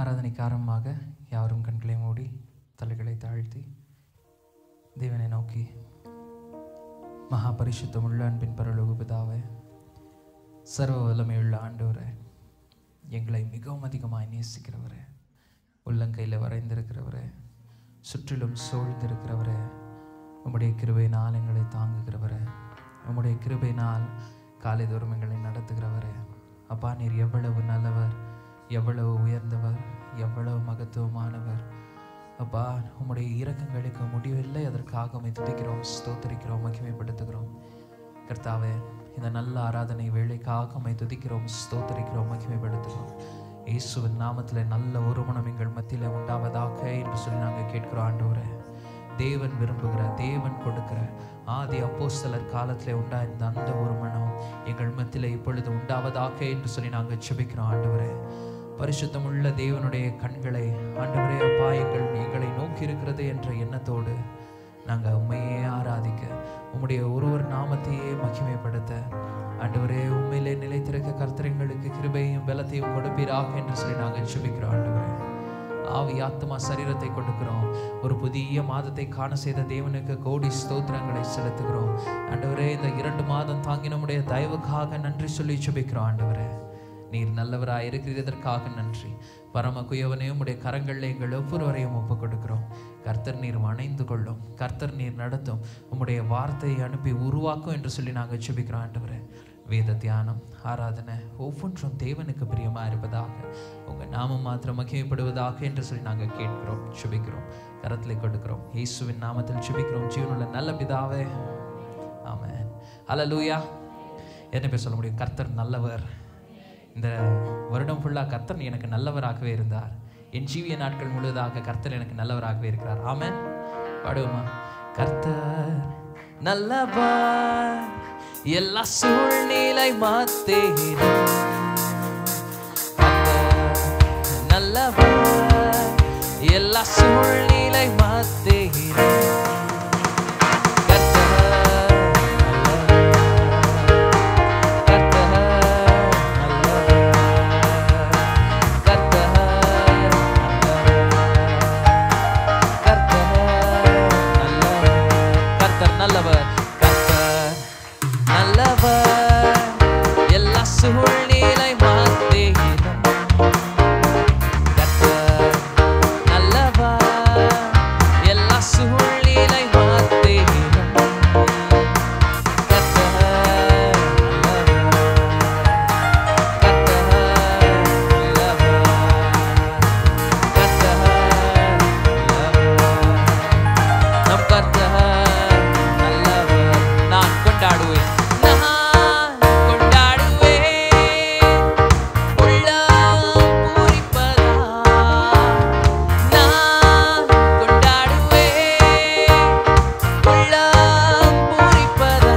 ஆராதனைக்கு ஆரம்பமாக யாரும் கண்களை மூடி தலைகளை தாழ்த்தி தேவனை நோக்கி மகா பரிசுத்தமுள்ள அன்பின் பரலோக பிதாவே சர்வ வல்லமையுள்ள ஆண்டவரே எங்களை மிகவும் அதிகமாய் நேசிக்கிறவரே உள்ளங்கையில் வரைந்திருக்கிறவரே சுற்றிலும் சூழ்ந்திருக்கிறவரே உம்முடைய கிருபையினால் எங்களை தாங்குகிறவரே உம்முடைய கிருபையினால் காலை தோறும் எங்களை நடத்துகிறவரே அப்பா நீர் எவ்வளவு நல்லவர் எவ்வளவு உயர்ந்தவர் எவ்வளவு மகத்துவமானவர் அப்பா உம்முடைய இரக்கங்களுக்கு முடிவில்லை அதற்காக உம்மை துதிக்கிறோம் ஸ்தோத்தரிக்கிறோம் மகிமைப்படுத்துகிறோம் கர்த்தாவே இந்த நல்ல ஆராதனை வேலைக்காக உம்மை துதிக்கிறோம் ஸ்தோத்தரிக்கிறோம் மகிமைப்படுத்துகிறோம் இயேசுவின் நாமத்தில் நல்ல ஒருமணம் எங்கள் மத்தியில் உண்டாவதாக என்று சொல்லி நாங்கள் கேட்கிறோம் ஆண்டவரே தேவன் விரும்புகிற தேவன் கொடுக்கிற ஆதி அப்போஸ்தலர் காலத்தில் உண்டாயிருந்த அந்த ஒரு மனம் எங்கள் மத்தியில் இப்பொழுது உண்டாவதாக என்று சொல்லி நாங்கள் செபிக்கிறோம் ஆண்டவரே பரிசுத்தமுள்ள தேவனுடைய கண்களை ஆண்டவரே அப்பா எங்கள் எங்களை நோக்கி இருக்கிறது என்ற எண்ணத்தோடு நாங்கள் உண்மையே ஆராதிக்க உம்முடைய ஒருவர் நாமத்தையே மகிமைப்படுத்த ஆண்டவரே உண்மையிலே நிலைத்திருக்க கர்த்தரைங்களுக்கு கிருபையும் பலத்தையும் கொடுப்பீராக என்று சொல்லி நாங்கள் செபிக்கிறோம் ஆண்டவரே ஆவி ஆத்மா சரீரத்தை கொடுக்கிறோம் ஒரு புதிய மாதத்தை காண செய்த தேவனுக்கு கோடி ஸ்தோத்திரங்களை செலுத்துகிறோம் ஆண்டவரே இந்த இரண்டு மாதம் தாங்கி நம்முடைய தயவுக்காக நன்றி சொல்லி சுபிக்கிறோம் ஆண்டவரே நீர் நல்லவராய் இருக்கிறதற்காக நன்றி பரம குயவனே உடைய கரங்களில் எங்கள் ஒவ்வொருவரையும் ஒப்பு கொடுக்கிறோம் கர்த்தர் நீர் அணைந்து கொள்ளும் கர்த்தர் நீர் நடத்தும் உம்முடைய வார்த்தையை அனுப்பி உருவாக்கும் என்று சொல்லி நாங்கள் சுபிக்கிறோம் ஆண்டவரே வேத தியானம் ஆராதனை ஒவ்வொன்றும் தேவனுக்கு பிரியமாக இருப்பதாக உங்கள் நாமம் மாத்திரம் மகிமைப்படுவதாக என்று சொல்லி நாங்கள் கேட்கிறோம் சுபிக்கிறோம் கரத்தில் கொடுக்கிறோம் இயேசுவின் நாமத்தில் சுபிக்கிறோம் ஜீவனுள்ள நல்ல பிதாவே ஆமென் ஹalleluya என்ன பேர் சொல்ல முடியும் கர்த்தர் நல்லவர் இந்த வருடம் ஃபுல்லாக கர்த்தர் எனக்கு நல்லவராகவே இருந்தார் என் ஜீவிய நாட்கள் முழுவதாக கர்த்தர் எனக்கு நல்லவராகவே இருக்கிறார் ஆமென் பாடுவோமா கர்த்தர் நல்லவர் எல்லா சூழ்நிலை மாத்தேனும் நல்லவர் எல்லா சூழ்நிலை மாத்தேனும் கர்த்தர் நல்லவர் கர்த்தர் நல்லவர் எல்லா சூழ்நிலை மாத்தேனும் கர்த்தர் நல்லவர் எல்லா சூழ்நிலை மாத்தேனும் கர்த்தர் நல்லவர் கர்த்தர் நல்லவர் கர்த்தர் நல்லவர் நம் கர்த்தர் நல்லவர் நான் கொண்டாடுவேன் நான் கொண்டாடுவேன் உள்ளம் பூரிப்பதா நான் கொண்டாடுவேன் உள்ளம் பூரிப்பதா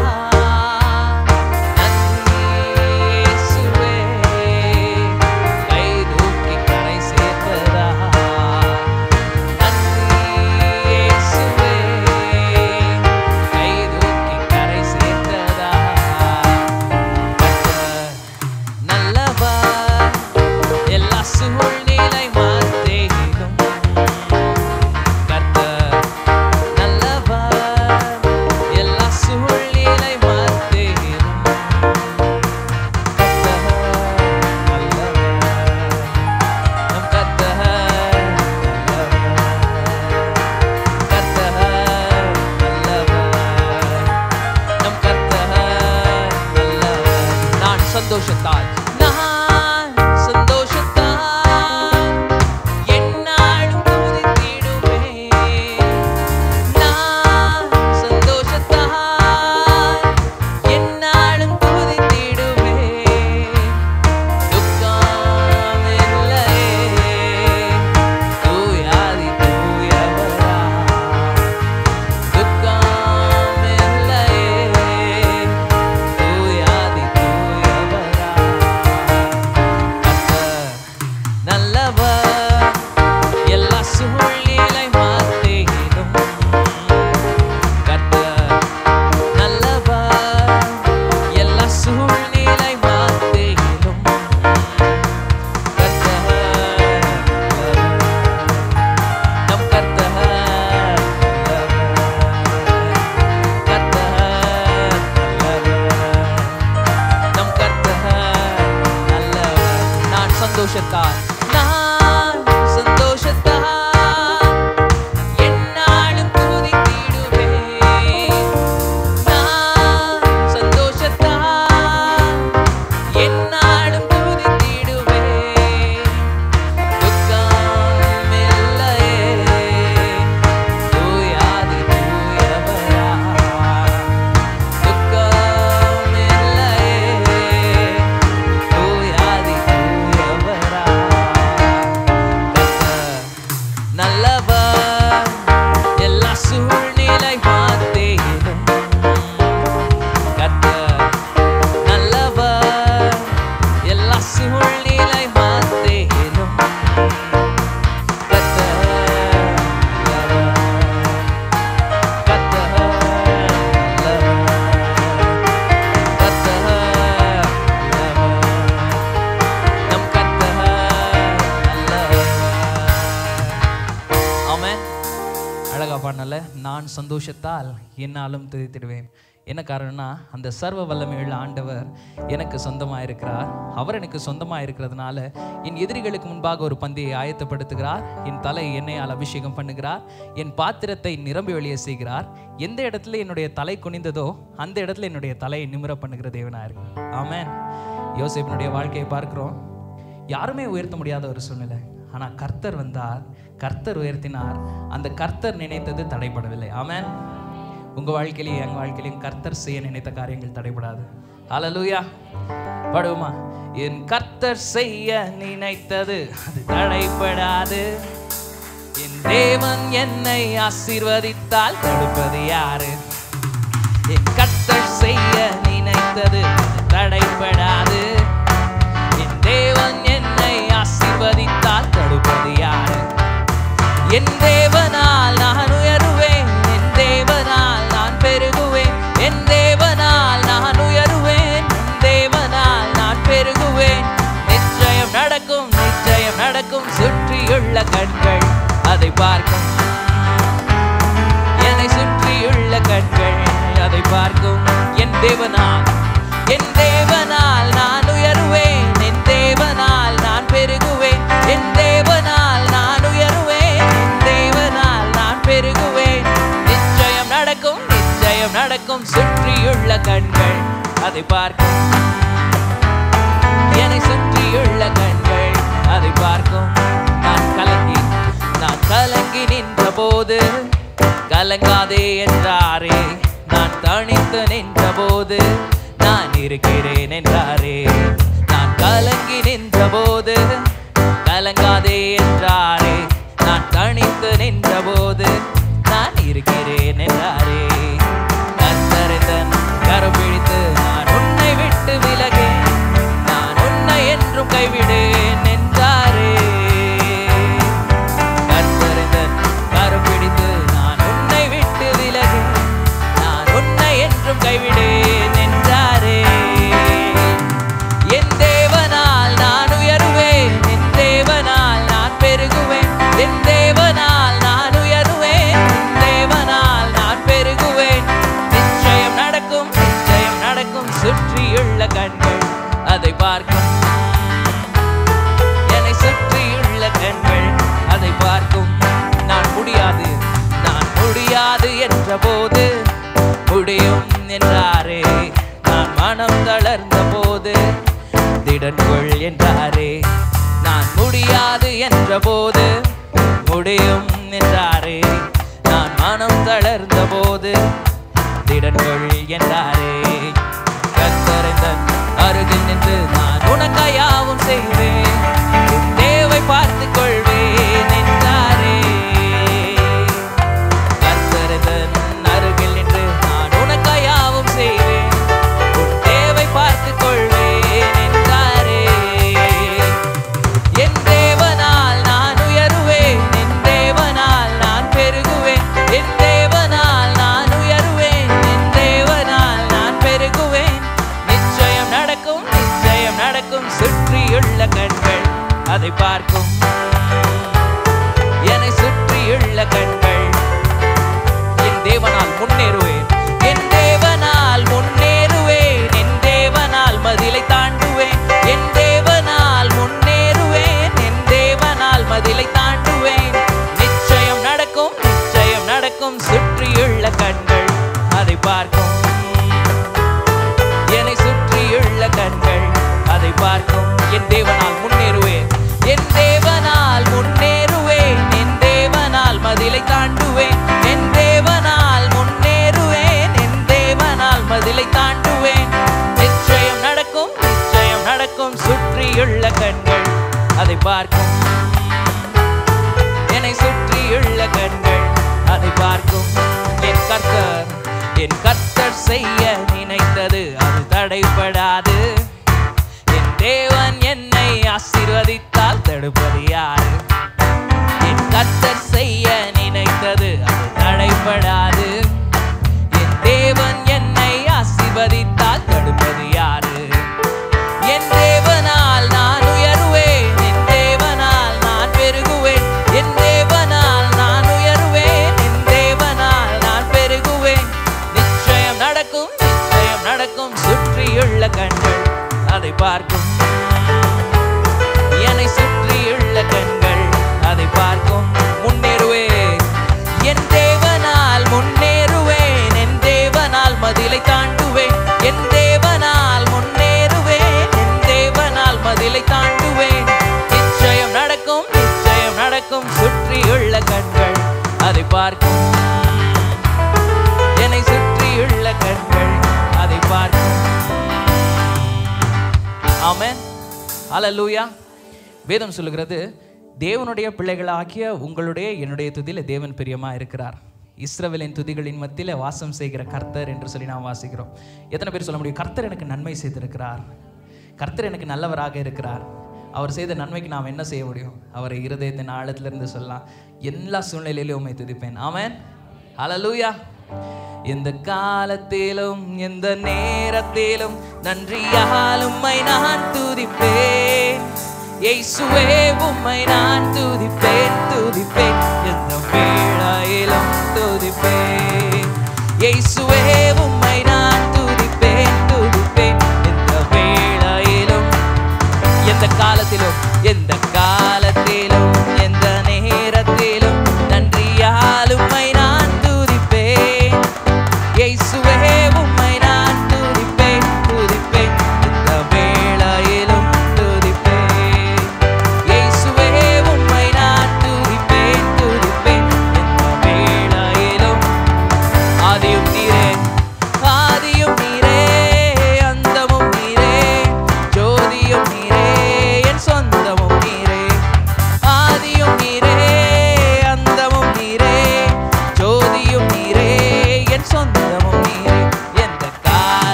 நன்றி இயேசுவே கை தூக்கி கரை சேர்த்ததா நன்றி இயேசுவே கை தூக்கி கரை சேர்த்ததா கர்த்தர் நல்லவர் எல்லா சூழ்நிலை மாத்தேனும் கர்த்தர் நல்லவர் எல்லா சூழ்நிலை மாத்தேனும் கர்த்தர் நல்லவர் நம் கர்த்தர் நல்லவர் கர்த்தர் நல்லவர் நம் கர்த்தர் நல்லவர் நான் சந்தோஷத்தால் நான் சந்தோஷத்தால் என்னாலும் துதித்திடுவேன் நான் சந்தோஷத்தால் என்னாலும் துதித்திடுவேன் துக்கம் இல்லையே தூயாதி தூயவரா துக்கம் இல்லையே தூயாதி தூயவரா நல்லவர் எல்லா சூழ்நிலை மாத்தேனும் கர்த்தர் நல்லவர் எல்லா சூழ்நிலை மாத்தேனும் கர்த்தர் நல்லவர். கர்த்தர் நல்லவர். கர்த்தர் நல்லவர். நம் கர்த்தர் நல்லவர். ஆமென் அழகா பாடல நான் சந்தோஷத்தால் என்னாலும் துதித்திடுவேன் என்ன காரணம்னா அந்த சர்வ வல்லமையுள்ள ஆண்டவர் எனக்கு சொந்தமாக இருக்கிறார் அவர் எனக்கு சொந்தமாக இருக்கிறதுனால என் எதிரிகளுக்கு முன்பாக ஒரு பந்தியை ஆயத்தப்படுத்துகிறார் என் தலை எண்ணெயால் அபிஷேகம் பண்ணுகிறார் என் பாத்திரத்தை நிரம்பி வழிய செய்கிறார் எந்த இடத்துல என்னுடைய தலை குனிந்ததோ அந்த இடத்துல என்னுடைய தலையை நிமிர பண்ணுகிற தேவனாக இருக்கு ஆமென் யோசேப்பினுடைய வாழ்க்கையை பார்க்கிறோம் யாருமே உயர்த்த முடியாத ஒரு சூழ்நிலை ஆனால் கர்த்தர் வந்தார் கர்த்தர் உயர்த்தினார் அந்த கர்த்தர் நினைத்தது தடைபடவில்லை ஆமென் உங்க வாழ்க்கையிலையும் என் வாழ்க்கையிலையும் கர்த்தர் செய்ய நினைத்த காரியங்கள் தடைபடாது ஹalleluya பாடுவோமா என் கர்த்தர் செய்ய நினைத்தது அது தடைபடாது என் தேவன் என்னை ஆசீர்வதித்தால் தடுப்பது யாரு என் கர்த்தர் செய்ய நினைத்தது அது தடைபடாது என் தேவன் என்னை ஆசீர்வதித்தால் தடுப்பது யாரு என் தேவனால் நான் உயருவேன் என் தேவனால் நான் பெருகுவேன் என் தேவனால் நான் உயருவேன் என் தேவனால் நான் பெருகுவேன் நிச்சயம் நடக்கும் நிச்சயம் நடக்கும் சுற்றியுள்ள கண்கள் அதை பார்க்கும் என்னை சுற்றியுள்ள கண்கள் அதை பார்க்கும் என் தேவனால் என் தேவனால் நான் உயருவேன் என் தேவனால் நான் பெருகுவேன் என் தேவனால் நான் உயருவேன் என் தேவனால் நான் பெருகுவேன் நிச்சயம் நடக்கும் நிச்சயம் நடக்கும் சுற்றியுள்ள கண்கள் அதை பார்க்கும் என்னை சுற்றியுள்ள கண்கள் அதை பார்க்கும் நான் கலங்கி நான் கலங்கி நின்ற போது கலங்காதே என்றாரே நான் தனித்து நின்ற போது நான் இருக்கிறேன் என்றாரே நான் கலங்கி நின்ற போது கலங்காதே என்றாரே நான் தனித்து நின்ற போது நான் இருக்கிறேன் என்றாரே கத்தரிதன் கரம் பிடித்து நான் உன்னை விட்டு விலகேன் நான் உன்னை என்றும் கைவிடேன் என்றாரே கத்தரிதன் கரம் பிடித்து நான் உன்னை விட்டு விலகேன் நான் உன்னை என்றும் கைவிடேன் என்றாரே என் தேவனால் நான் உயருவேன் என் தேவனால் நான் பெருகுவேன் என் தேவனால் நான் உயருவேன் என் தேவனால் நான் பெருகுவேன் நிச்சயம் நடக்கும் நிச்சயம் நடக்கும் சுற்றியுள்ள கண்கள் அதை பார்க்கும் என்னை சுற்றியுள்ள கண்கள் அதை பார்க்கும் நான் முடியாது நான் முடியாது என்ற போது முடியும் என்றாரே நான் மனம் தளர்ந்த போது திடன் கொள் என்றாரே நான் முடியாது என்ற போது முடியும் என்றாரே நான் மனம் தளர்ந்த போது திடன் கொள் என்றாரே கத்தறிந்தன் அருகில் நின்று நான் உனக்காயாவும் செய்வேன் உன் தேவை பார்த்துக் கொள்வேன் என்றாரே கத்தறிந்தன் அருகில் நின்று நான் உனக்காயாவும் செய்வேன் உன் தேவை பார்த்துக் கொள்வேன் என்றாரே என் தேவனால் நான் உயருவேன் என் தேவனால் நான் பெருகுவேன் என் தேவனால் நான் உயருவேன் என் தேவனால் நான் பெருகுவேன் நிச்சயம் நடக்கும் நிச்சயம் நடக்கும் சுற்றியுள்ள கண்கள் அதை பார்க்கும் என்னை சுற்றியுள்ள கண்கள் என் தேவனால் முன்னேறுவேன் என் தேவனால் முன்னேறுவேன் என் தேவனால் மதிலை தாண்டுவேன் என் தேவனால் முன்னேறுவேன் என் தேவனால் மதிலை தாண்டுவேன் நிச்சயம் நடக்கும் நிச்சயம் நடக்கும் சுற்றியுள்ள கண்கள் அதை பார்க்கும் என்னை சுற்றியுள்ள கண்கள் அதை பார்க்கும் என் தேவனால் முன்னேறுவேன் என் தேவனால் முன்னேறுவேன் என் தேவனால் மதிலை தாண்டுவேன் என் தேவனால் முன்னேறுவேன் என் தேவனால் மதிலை தாண்டுவேன் நிச்சயம் நடக்கும் நிச்சயம் நடக்கும் சுற்றியுள்ள கண்கள் அதை பார்க்கும் என்னை சுற்றியுள்ள என் கர்த்தர் செய்ய நினைத்தது அது தடைபடாது என் தேவன் என்னை ஆசீர்வதித்தால் தடுப்பது யாரு என் கர்த்தர் செய்ய நினைத்தது அது தடைபடாது என் தேவன் என்னை ஆசீர்வதித்தால் தடுப்பது யாரு என் தேவனால் நான் உயருவேன் என் தேவனால் நான் பெருகுவேன் என் தேவனால் நான் உயருவேன் என் தேவனால் நான் பெருகுவேன் நிச்சயம் நடக்கும் நிச்சயம் நடக்கும் சுற்றியுள்ள கண்கள் அதை பார்க்கும் என்னை சுற்றியுள்ள கண்கள் அதை பார்க்கும் முன்னேறுவேன் என் தேவனால் முன்னேறுவேன் என் தேவனால் மதிலை தாண்டுவேன் என் தேவனால் முன்னேறுவேன் என் தேவனால் மதிலை தாண்டுவேன் நிச்சயம் நடக்கும் நிச்சயம் நடக்கும் சுற்றியுள்ள கண்கள் அதை பார்க்கும் என்னை சுற்றியுள்ள கண்கள் அதை பார்க்கும் ஆமென் ஹalleluya வேதம் சொல்லுகிறது தேவனுடைய பிள்ளைகளாகிய உங்களுடைய என்னுடைய துதியில தேவன் பிரியமா இருக்கிறார் இஸ்ரவேலின் துதிகளின் மத்தியில வாசம் செய்கிற கர்த்தர் என்று சொல்லி நாம் வாசிக்கிறோம் எத்தனை பேர் சொல்ல முடியும் கர்த்தர் எனக்கு நன்மை செய்திருக்கிறார் கர்த்தர் எனக்கு நல்லவராக இருக்கிறார் அவர் செய்த நன்மைக்கு நாம் என்ன செய்ய முடியும் அவரை இருதயத்தின் ஆழத்திலிருந்து சொல்லலாம் எல்லா சூழ்நிலையிலும் உண்மை துதிப்பேன் ஆமென் ஹalleluya எந்த காலத்திலும் எந்த நேரத்திலும் நன்றியால் உம்மை நான் துதிப்பேன் இயேசுவே உம்மை நான் துதிப்பேன் துதிப்பேன் எந்த வேளையிலும் துதிப்பேன் இயேசுவே உம்மை நான் துதிப்பேன் துதிப்பேன் எந்த வேளையிலும் எந்த காலத்திலும் எந்த காலத்திலும் எந்த நேரத்திலும் நன்றியால் உம்மை நான் துதிப்பேன் இயேசுவே உம்மை நான் துதிப்பேன் துதிப்பேன் இந்த வேளையிலும் துதிப்பேன் இயேசுவே உம்மை நான் துதிப்பேன்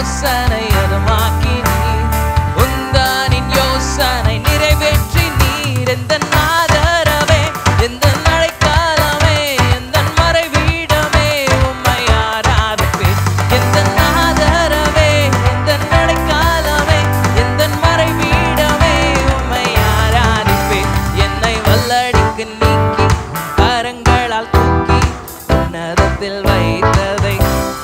யோசனை அதுமாக்கினீர் உந்தானின் யோசனை நிறைவேற்றி நீர் எந்த ஆதரவே எந்த அடைக்கலமே எந்த மறைவீடமே உம்மை ஆராதிப்பேன் எந்த ஆதரவே எந்த அடைக்கலமே எந்த மறைவீடமே உம்மை ஆராதிப்பேன் என்னை வல்லடிக்கு நீக்கி கரங்களால் தூக்கி உன்னதத்தில் வைத்ததை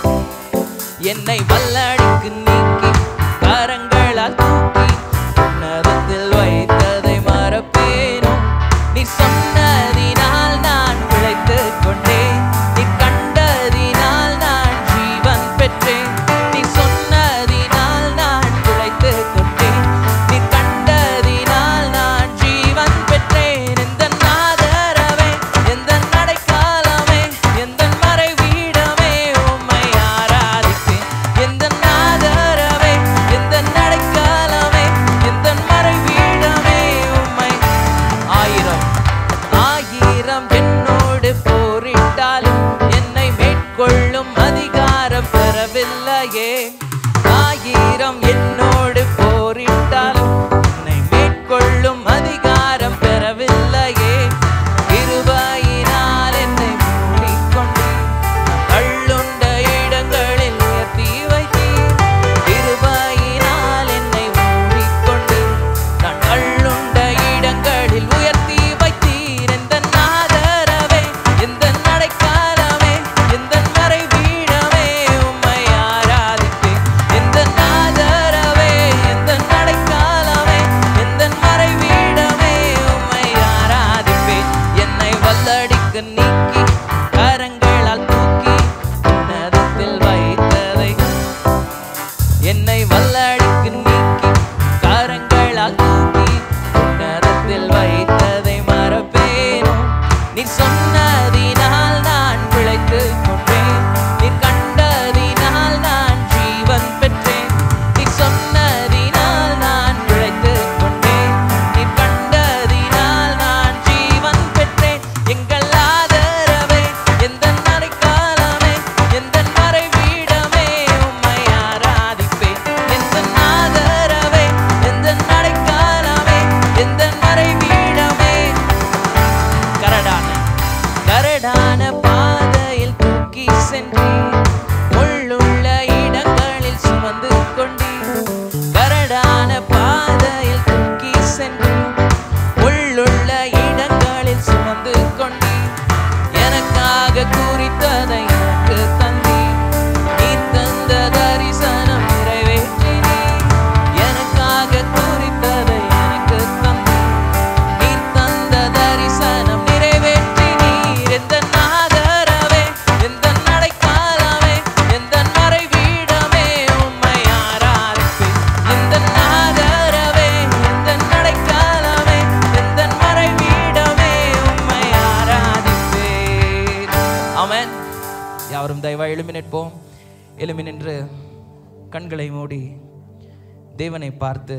என்னை வல்லடிக்கு நீக்கி கரங்களால் தூக்கி உன்னதத்தில் வைத்ததை மறப்பேனோ நீ சொன்னதினால் நான் பிழைத்துக் கொண்டேன் நீ கண்டதினால் நான் ஜீவன் பெற்றேன் நீ சொன்னதினால் நான் பிழைத்துக் கொண்டேன் நீ கண்டதினால் நான் ஜீவன் பெற்றேன் எந்த ஆதரவே எந்த அடைக்கலமே எந்த மறைவீடமே உம்மை ஆராதிப்பேன் எந்த ஆதரவே எந்த அடைக்கலமே எந்த மறைவீடமே உம்மை ஆயிரம் ஆயிரம் என்னோடு போரிட்டாலும் என்னை மேற்கொள்ளும் அதிகாரம் பெறவில்லையே ஆயிரம் என்னோடு போரிட்டாலும் என்னை மேற்கொள்ளும் அதிகாரம் பெறவில்லையே கிருபையினால் என்னை மூடிக்கொண்டு கள்ளுண்ட இடங்களில் உயர்த்தி வைத்தீர் கிருபையினால் என்னை மூடிக்கொண்டு நான் கள்ளுண்ட இடங்களில் உயர்த்தி வைத்தீர் எந்த ஆதரவே எந்த அடைக்கலமே எந்த மறைவீடமே உம்மை ஆராதிப்பேன் எந்த ஆதரவே எந்த அடைக்கலமே எந்த மறைவீடமே உம்மை ஆராதிப்பேன் என்னை வல்லடிக்கு நீக்கி கரங்களால் தூக்கி உன்னதத்தில் வைத்ததை என்னை வல்லடிக்கு நீக்கி கரங்களால் தூக்கி உன்னதத்தில் வைத்ததை மறப்பேனோ நீ சொன்னதினால் நான் பிழைத்துக் கொண்டேன் நீ கண்டதினால் நான் ஜீவன் பெற்றேன் நீ சொன்னதினால் நான் பிழைத்துக் கொண்டேன் நீ கண்டதினால் நான் ஜீவன் பெற்றேன் எங்கள் ஆதரவே எந்த அடைக்கலமே எந்த மறைவீடமே உம்மை ஆராதிப்பேன் எந்த ஆதரவே எந்த அடைக்கலமே எந்த மறைவீடமே கரடான கரடான பாதையில் தூக்கி சென்றீர் முள்ளுள்ள இடங்களில் சுமந்து கொண்டீர் கரடான பாதையில் தூக்கி சென்றீர் முள்ளுள்ள இடங்களில் சுமந்து கொண்டீர் எனக்காக குறித்ததை எனக்கு தந்தீர் நீ தந்த தரிசனம் நிறைவேற்றினீர் எனக்காக குறித்ததை எனக்கு தந்தீர் நீர் தந்த தரிசனம் நிறைவேற்றி நீர் எந்த ஆதரவே எந்த அடைக்கலமே எந்த மறைவீடமே உம்மை ஆராதிப்பேன் எந்த ஆதரவே எந்த அடைக்கலமே எந்த மறைவீடமே உம்மை ஆராதிப்பேன் ஆமென் யாவரும் தயவாய் எழுமி நிற்போம் எழுமி நின்று கண்களை மூடி தேவனை பார்த்து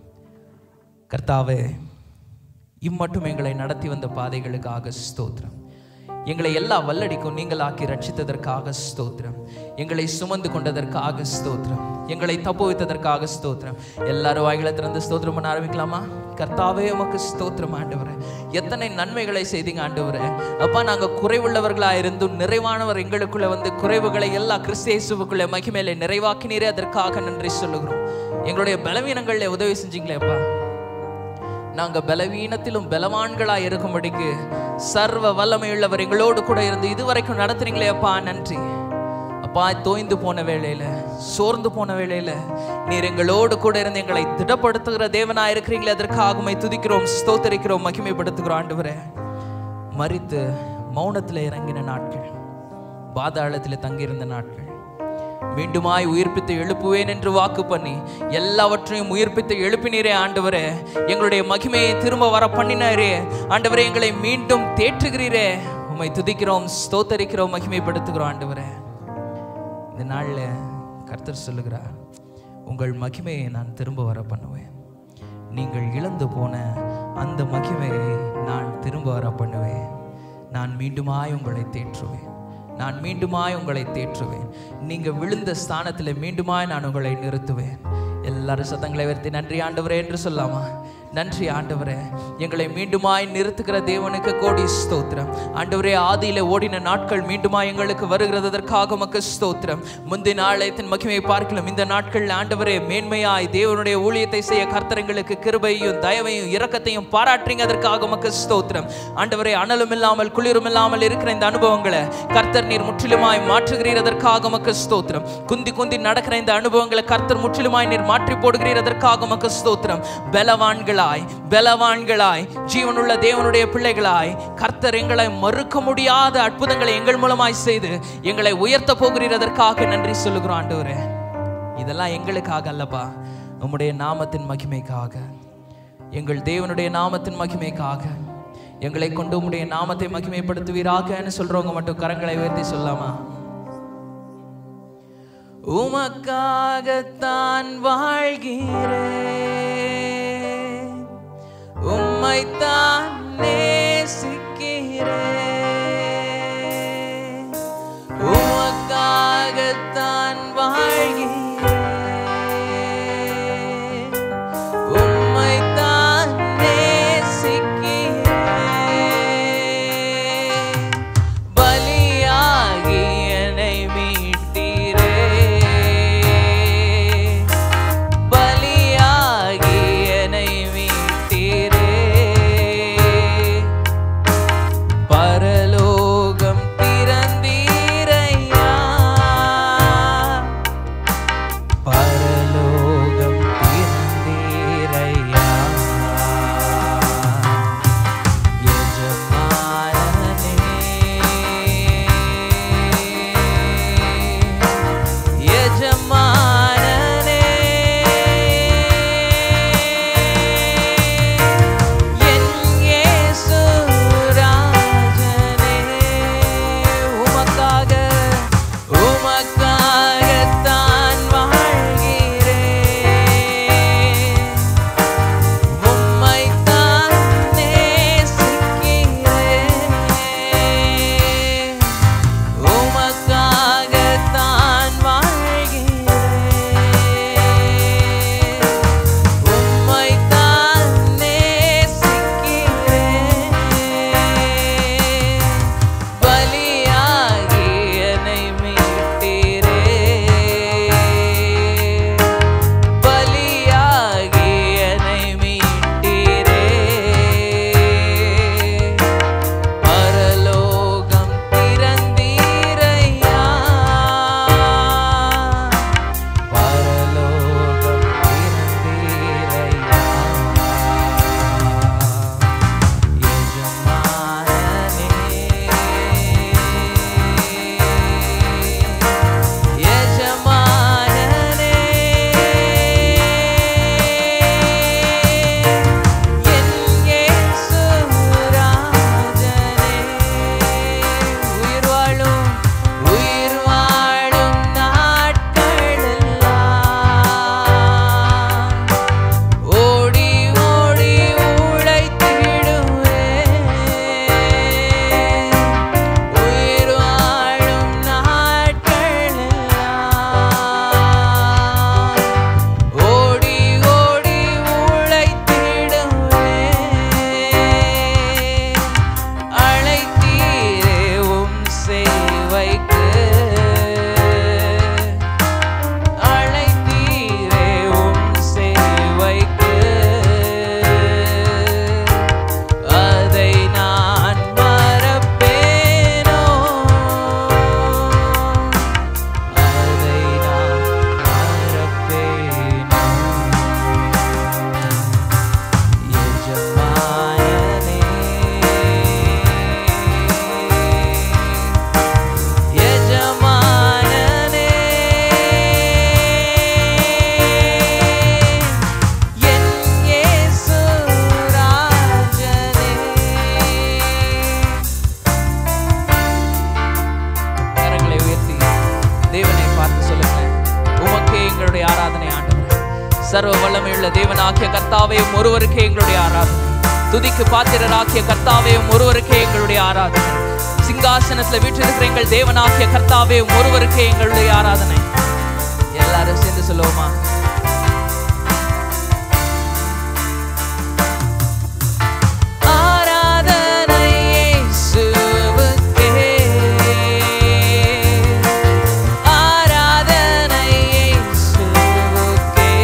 கர்த்தாவே இம்மட்டும் எங்களை நடத்தி வந்த பாதைகளுக்காக ஸ்தோத்திரம் எங்களை எல்லா வல்லடிக்கும் நீங்களாக்கி ரட்சித்ததற்காக ஸ்தோத்திரம் எங்களை சுமந்து கொண்டதற்காக ஸ்தோத்திரம் எங்களை தப்பு வைத்ததற்காக ஸ்தோத்திரம் எல்லாரும் வாய்களை திறந்து ஸ்தோத்திரம் பண்ண ஆரம்பிக்கலாமா கர்த்தாவே உமக்கு ஸ்தோத்திரம் ஆண்டவரே எத்தனை நன்மைகளை செய்தீங்க ஆண்டவரே அப்பா நாங்க குறைவுள்ளவர்களா இருந்தும் நிறைவானவர் எங்களுக்குள்ள வந்து குறைவுகளை எல்லா கிறிஸ்தேசுவுக்குள்ள மகிமையில நிறைவாக்கினீரே அதற்காக நன்றி சொல்லுகிறோம் எங்களுடைய பலவீனங்களில் உதவி செஞ்சீங்களே அப்பா நாங்க பலவீனத்திலும் பலவான்களா இருக்கும்படிக்கு சர்வ வல்லமையுள்ளவர் எங்களோடு கூட இருந்து இதுவரைக்கும் நடத்துறீங்களே அப்பா நன்றி அப்பா தோய்ந்து போன வேளையில சோர்ந்து போன வேளையில நீர் எங்களோடு கூட இருந்து எங்களை திடப்படுத்துகிற தேவனா இருக்கிறீங்களே அதற்காக உம்மை துதிக்கிறோம் ஸ்தோத்தரிக்கிறோம் மகிமைப்படுத்துகிறோம் ஆண்டவரே மரித்து மௌனத்தில் இறங்கின நாட்கள் பாதாளத்தில் தங்கியிருந்த நாட்கள் மீண்டுமாய் உயிர்ப்பித்து எழுப்புவேன் என்று வாக்கு பண்ணி எல்லாவற்றையும் உயிர்ப்பித்து எழுப்பினீரே ஆண்டவரே எங்களுடைய மகிமையை திரும்ப வர பண்ணினாரே ஆண்டவரே எங்களை மீண்டும் தேற்றுகிறீரே உம்மை துதிக்கிறோம் ஸ்தோத்தரிக்கிறோம் மகிமைப்படுத்துகிறோம் ஆண்டவரே இந்த நாளில் கர்த்தர் சொல்லுகிறார் உங்கள் மகிமையை நான் திரும்ப வர பண்ணுவேன் நீங்கள் இழந்து போன அந்த மகிமையை நான் திரும்ப வர பண்ணுவேன் நான் மீண்டுமாய் உங்களை தேற்றுவேன் நான் மீண்டுமாய் உங்களை தேற்றுவேன் நீங்க விழுந்த ஸ்தானத்தில் மீண்டுமாய் நான் உங்களை நிறுத்துவேன் எல்லாரும் சத்தங்களை உயர்த்தி நன்றி ஆண்டவரே என்று சொல்லாமா நன்றி ஆண்டவரே எங்களை மீண்டுமாய் நிறுத்துகிற தேவனுக்கு கோடி ஸ்தோத்திரம் ஆண்டவரே ஆதியில ஓடின நாட்கள் மீண்டுமாய் எங்களுக்கு வருகிறதற்காக உமக்கு ஸ்தோத்திரம் முந்தைய நாளத்தின் மகிமையை பார்க்கலாம் இந்த நாட்களில் ஆண்டவரே மேன்மையாய் தேவனுடைய ஊழியத்தை செய்ய கர்த்தரங்களுக்கு கிருபையும் தயவையும் இரக்கத்தையும் பாராட்டுறீங்க அதற்காக உமக்கு ஸ்தோத்திரம் ஆண்டவரே அனலும் இல்லாமல் குளிரும் இல்லாமல் இருக்கிற இந்த அனுபவங்களை கர்த்தர் நீர் முற்றிலுமாய் மாற்றுகிறீரதற்காக உமக்கு ஸ்தோத்திரம் குந்தி குந்தி நடக்கிற இந்த அனுபவங்களை கர்த்தர் முற்றிலுமாய் நீர் மாற்றி போடுகிறதற்காக உமக்கு ஸ்தோத்திரம் பலவான்களாய் பலவான்களாய் ஜீவனுள்ள தேவனுடைய பிள்ளைகளாய் கர்த்தர் எங்களை மறுக்க முடியாத அற்புதங்களை எங்கள் மூலமாய் செய்து எங்களை உயர்த்த போகிறதற்காக நன்றி சொல்லுகிறோம் ஆண்டவரே இதெல்லாம் எங்களுக்காக அல்லப்பா உம்முடைய நாமத்தின் மகிமைக்காக எங்கள் தேவனுடைய நாமத்தின் மகிமைக்காக எங்களை கொண்டு உம்முடைய நாமத்தை மகிமைப்படுத்துவீராகன்னு சொல்றவங்க மட்டும் கரங்களை உயர்த்தி சொல்லாமா உமக்காகத்தான் வாழ்கிறேன் உம்மைத்தான் நேசிக்கிறேன் உமக்காகத்தான் வாழ்கிறேன் உம்மைத்தான் நேசிக்கிறேன் பலியாகி என்னை மீட்டீரே பலியாகி என்னை மீட்டீரே பரலோகம் திறந்தீரையா பரலோகம் திறந்தீரையா எஜமானனே எஜமானனே என் இயேசு ராஜனே உமக்காக உமக்காகத்தான் வாழ்கிறேன் உம்மைத்தான் நேசிக்கிறேன் உமக்காகத்தான் வாழ்கிறேன் உம்மைத்தான் நேசிக்கிறேன் பலியாகி என்னை மீட்டீரே பலியாகி என்னை மீட்டீரே பரலோகம் திறந்தீரையா பரலோகம் திறந்தீரையா எஜமானனே என் இயேசு ராஜனே உயிர் வாழும் உயிர் வாழும் நாட்களெல்லாம் ஓடி ஓடி உழைத்திடுவே உயிர் வாழும் நாட்களெல்லாம் ஓடி ஓடி உழைத்திடுவே அழைத்தீரே உம் சேவைக்கு அழைத்தீரே உம் சேவைக்கு அதை நான் மறப்பேனோ அதை நான் மறப்பேனோ எஜமானனே எஜமானனே என் இயேசு ராஜனே கரங்களை உயர்த்தி தேவனை பார்த்து சொல்லுங்க உமக்கே எங்களுடைய ஆராதனை ஆண்டவர் சர்வ வல்லமையுள்ள தேவனாகிய கர்த்தாவையும் ஒருவருக்கே எங்களுடைய ஆராதனை துதிக்கு பாத்திரராகிய கர்த்தாவையும் ஒருவருக்கே எங்களுடைய ஆராதனை சிங்காசனத்துல வீற்றிருக்கிற எங்கள் தேவனாகிய கர்த்தாவே உம் ஒருவருக்கே எங்களுடைய ஆராதனை எல்லாரும் சேர்ந்து சொல்லுவோமா ஆராதனை இயேசுவுக்கே ஆராதனை இயேசுவுக்கே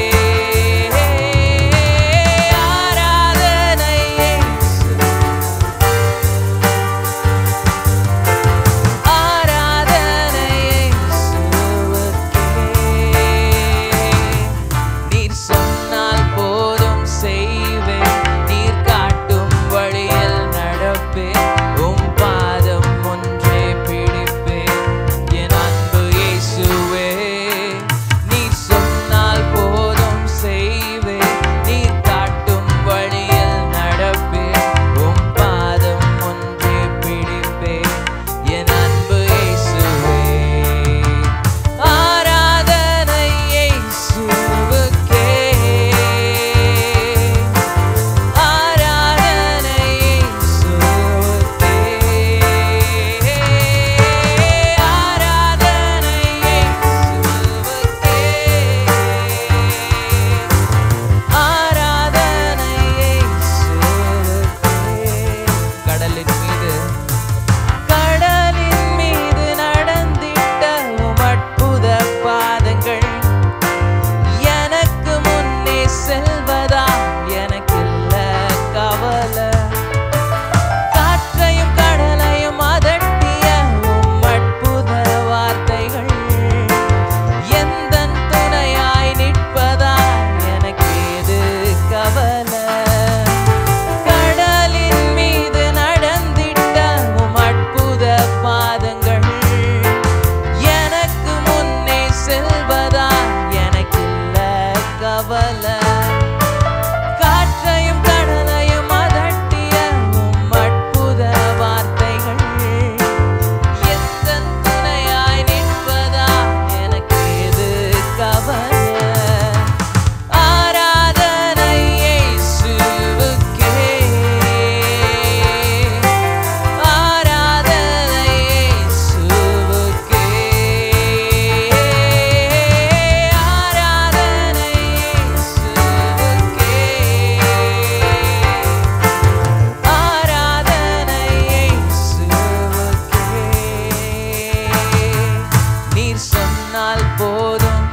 ஆராதனை இயேசுவுக்கே ஆராதனை இயேசுவுக்கே நீர் சொன்னால் போதும் செய்வேன் நீர் காட்டும் வழியில் நடப்பேன் உம் பாதம் ஒன்றே பிடிப்பேன் என் அன்பு இயேசுவே நீர் சொன்னால் போதும் செய்வேன் நீர் காட்டும் வழியில் நடப்பேன் உம் பாதம் ஒன்றே பிடிப்பேன் என் அன்பு இயேசுவே ஆராதனை இயேசுவுக்கே ஆராதனை இயேசுவுக்கே ஆராதனை இயேசுவுக்கே ஆராதனை இயேசுவுக்கே கடலின் மீது கடலின் மீது நடந்திட்ட உம் அற்புத பாதங்கள் எனக்கு முன்னே செல்வதா எனக்கு இல்ல கவலை காற்றையும் கடலையும் அதட்டிய உம் அற்புத வார்த்தைகள் எந்தன் துணையாய் நிற்பதா எனக்கு ஏது கவலை கடலின் மீது நடந்திட்ட உம் அற்புத பாதங்கள் எனக்கு முன்னே செல்வதா எனக்கில்ல கவலை காற்றையும் கடலையும் அதட்டிய உம் அற்புத வார்த்தைகள் எந்தன் துணையாய் நிற்பதா எனக்கு எது கவலை ஆராதனை இயேசுவுக்கே ஆராதனை இயேசுவுக்கே ஆராதனை இயேசுவுக்கே ஆராதனை இயேசுவுக்கே நீர் சொன்னால் போதும்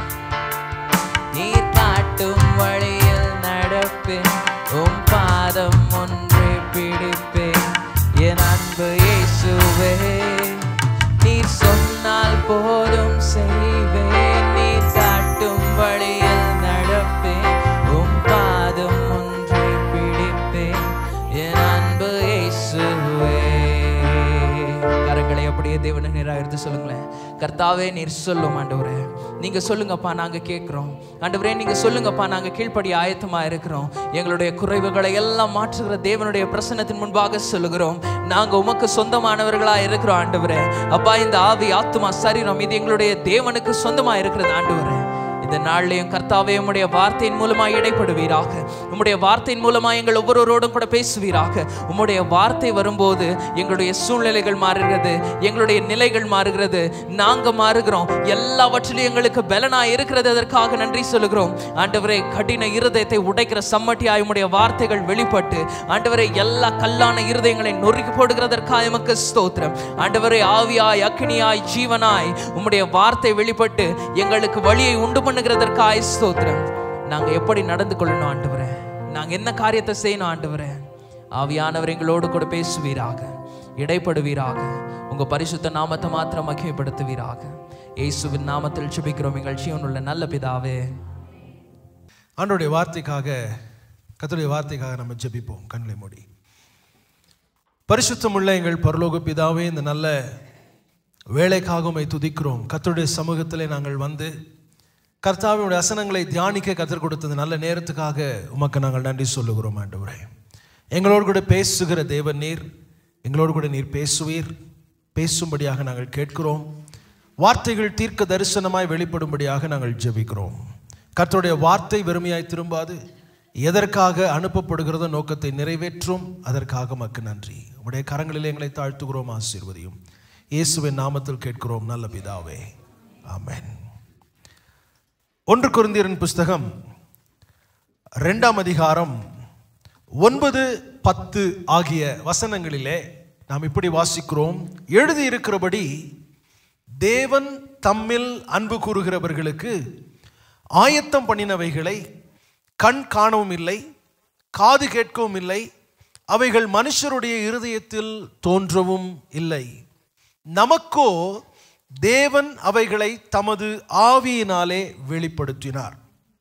நீர் காட்டும் வழியில் நடப்பேன் உம் பாதம் ஒன்றே பிடிப்பேன் என் அன்பு இயேசுவே நீர் சொன்னால் போதும் செய்வேன் நீர் காட்டும் வழியில் நடப்பேன் உம் பாதம் ஒன்றே பிடிப்பேன் என் அன்பு இயேசுவே கரங்களை அப்படியே தேவனை நேராக எடுத்து சொல்லுங்களேன் கர்த்தாவே நீர் சொல்லும் ஆண்டவரே நீங்க சொல்லுங்கப்பா நாங்க கேட்குறோம் ஆண்டவரே நீங்க சொல்லுங்கப்பா நாங்க கீழ்ப்படி ஆயத்தமா இருக்கிறோம் எங்களுடைய குறைவுகளை எல்லாம் மாற்றுகிற தேவனுடைய பிரசன்னத்தின் முன்பாக சொல்லுகிறோம் நாங்க உமக்கு சொந்தமானவர்களா இருக்கிறோம் ஆண்டவரே அப்பா இந்த ஆவி ஆத்துமா சரீரம் இது எங்களுடைய தேவனுக்கு சொந்தமா இருக்கிறது ஆண்டவரே இந்த நாள்லையும் கர்த்தாவே உம்முடைய வார்த்தையின் மூலமாய் இடைப்படுவீராக உம்முடைய வார்த்தையின் மூலமாய் எங்கள் ஒவ்வொருவரோடும் கூட பேசுவீராக உம்முடைய வார்த்தை வரும்போது எங்களுடைய சூழ்நிலைகள் மாறுகிறது எங்களுடைய நிலைகள் மாறுகிறது நாங்க மாறுகிறோம் எல்லாவற்றிலும் எங்களுக்கு பலனாய் இருக்கிறது அதற்காக நன்றி சொல்லுகிறோம் ஆண்டவரே கடின இருதயத்தை உடைக்கிற சம்மட்டியாய் உம்முடைய வார்த்தைகள் வெளிப்பட்டு ஆண்டவரே எல்லா கல்லான இருதயங்களை நொறுக்கி போடுகிறதற்காக எமக்கு ஸ்தோத்திரம் ஆண்டவரே ஆவியாய் அக்கினியாய் ஜீவனாய் உம்முடைய வார்த்தை வெளிப்பட்டு எங்களுக்கு வழியை உண்டு பண்ணுகிறதற்காய் ஸ்தோத்திரம் நாங்க எப்படி நடந்து கொள்ளணும் ஆண்டவரே நாங்க என்ன காரியத்தை செய்யணும் ஆண்டவரே ஆவியானவர் எங்களோடு கூட பேசுவீராக இடைப்படுவீராக உங்க பரிசுத்த நாமத்தை மாத்திரம் மகிமைப்படுத்துவீராக இயேசுவின் நாமத்தில் சுபிக்கிறோம் எங்கள் ஜீவனுள்ள நல்ல பிதாவே ஆண்டோடைய வார்த்தைக்காக கர்த்தருடைய வார்த்தைக்காக நம்ம ஜெபிப்போம் கண்களை மூடி பரிசுத்தமுள்ள எங்கள் பரலோக பிதாவே இந்த நல்ல வேலைக்காக உம்மை துதிக்கிறோம் கர்த்தருடைய சமூகத்திலே நாங்கள் வந்து கர்த்தாவினுடைய வசனங்களை தியானிக்க கத்தர் கொடுத்த இந்த நல்ல நேரத்துக்காக உமக்கு நாங்கள் நன்றி சொல்லுகிறோம் ஆண்டவரே எங்களோடு கூட பேசுகிற தேவன் நீர் எங்களோடு கூட நீர் பேசுவீர் பேசும்படியாக நாங்கள் கேட்கிறோம் வார்த்தைகள் தீர்க்க தரிசனமாய் வெளிப்படும்படியாக நாங்கள் ஜெபிக்கிறோம் கர்த்தருடைய வார்த்தை வெறுமையாய் திரும்பாது எதற்காக அனுப்பப்படுகிறதோ நோக்கத்தை நிறைவேற்றும் அதற்காக மக்கு நன்றி உடைய கரங்களில் எங்களை தாழ்த்துகிறோம் ஆசீர்வதியும் இயேசுவின் நாமத்தில் கேட்கிறோம் நல்ல பிதாவே ஆமென் ஒன்று குருந்தியரின் புஸ்தகம் ரெண்டாம் அதிகாரம் ஒன்பது பத்து ஆகிய வசனங்களிலே நாம் இப்படி வாசிக்கிறோம் எழுதியிருக்கிறபடி தேவன் தம்மில் அன்பு கூறுகிறவர்களுக்கு ஆயத்தம் பண்ணினவைகளை கண் காணவும் இல்லை காது கேட்கவும் இல்லை அவைகள் மனுஷருடைய இருதயத்தில் தோன்றவும் இல்லை நமக்கோ தேவன் அவைகளை தமது ஆவியினாலே வெளிப்படுத்தினார்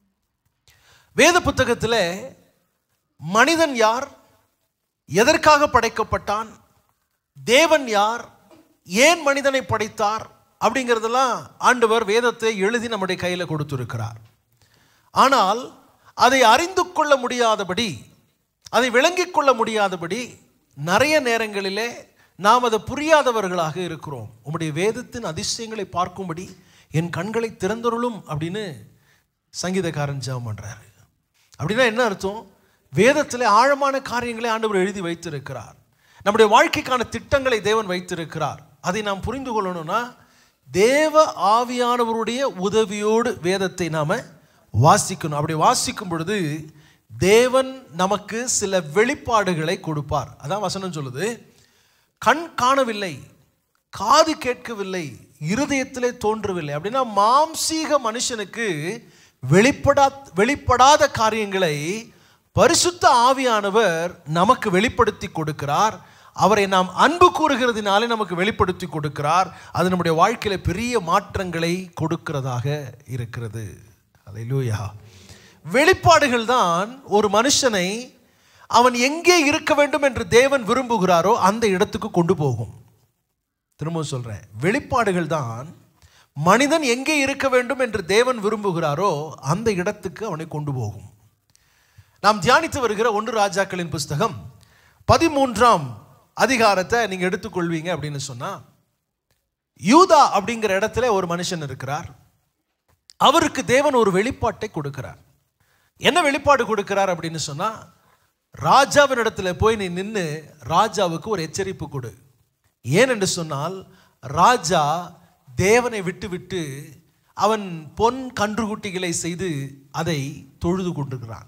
வேத புத்தகத்தில் மனிதன் யார் எதற்காக படைக்கப்பட்டான் தேவன் யார் ஏன் மனிதனை படைத்தார் அப்படிங்கிறதெல்லாம் ஆண்டவர் வேதத்தை எழுதி நம்முடைய கையில் கொடுத்திருக்கிறார் ஆனால் அதை அறிந்து கொள்ள முடியாதபடி அதை விளங்கிக் கொள்ள முடியாதபடி நிறைய நேரங்களிலே நாம் அதை புரியாதவர்களாக இருக்கிறோம் உம்முடைய வேதத்தின் அதிசயங்களை பார்க்கும்படி என் கண்களை திறந்தருளும் அப்படின்னு சங்கீதக்காரன் ஜெபம் பண்றாரு அப்படின்னா என்ன அர்த்தம் வேதத்தில் ஆழமான காரியங்களை ஆண்டவர் எழுதி வைத்திருக்கிறார் நம்முடைய வாழ்க்கைக்கான திட்டங்களை தேவன் வைத்திருக்கிறார் அதை நாம் புரிந்து கொள்ளணும்னா தேவ ஆவியானவருடைய உதவியோடு வேதத்தை நாம வாசிக்கணும் அப்படி வாசிக்கும் பொழுது தேவன் நமக்கு சில வெளிப்பாடுகளை கொடுப்பார் அதான் வசனம் சொல்லுது கண் காணவில்லை காது கேட்கவில்லை இருதயத்திலே தோன்றவில்லை அப்படின்னா மாம்சீக மனுஷனுக்கு வெளிப்படா வெளிப்படாத காரியங்களை பரிசுத்த ஆவியானவர் நமக்கு வெளிப்படுத்தி கொடுக்கிறார் அவரை நாம் அன்பு கூறுகிறதுனாலே நமக்கு வெளிப்படுத்தி கொடுக்கிறார் அது நம்முடைய வாழ்க்கையில பெரிய மாற்றங்களை கொடுக்கிறதாக இருக்கிறது அல்லேலூயா வெளிப்பாடுகள் தான் ஒரு மனுஷனை அவன் எங்கே இருக்க வேண்டும் என்று தேவன் விரும்புகிறாரோ அந்த இடத்துக்கு கொண்டு போகும் திரும்பவும் சொல்றேன் வெளிப்பாடுகள் தான் மனிதன் எங்கே இருக்க வேண்டும் என்று தேவன் விரும்புகிறாரோ அந்த இடத்துக்கு அவனை கொண்டு போகும் நாம் தியானித்து வருகிற ஒன்று ராஜாக்களின் புஸ்தகம் பதிமூன்றாம் அதிகாரத்தை நீங்க எடுத்துக்கொள்வீங்க அப்படின்னு சொன்னா யூதா அப்படிங்கிற இடத்துல ஒரு மனுஷன் இருக்கிறார் அவருக்கு தேவன் ஒரு வெளிப்பாட்டை கொடுக்கிறார் என்ன வெளிப்பாடு கொடுக்கிறார் அப்படின்னு சொன்னா ராஜாவினிடத்துல போய் நீ நின்று ராஜாவுக்கு ஒரு எச்சரிப்பு கொடு ஏன் என்று சொன்னால் ராஜா தேவனை விட்டு விட்டு அவன் பொன் கன்றுகுட்டிகளை செய்து அதை தொழுது கொண்டிருக்கிறான்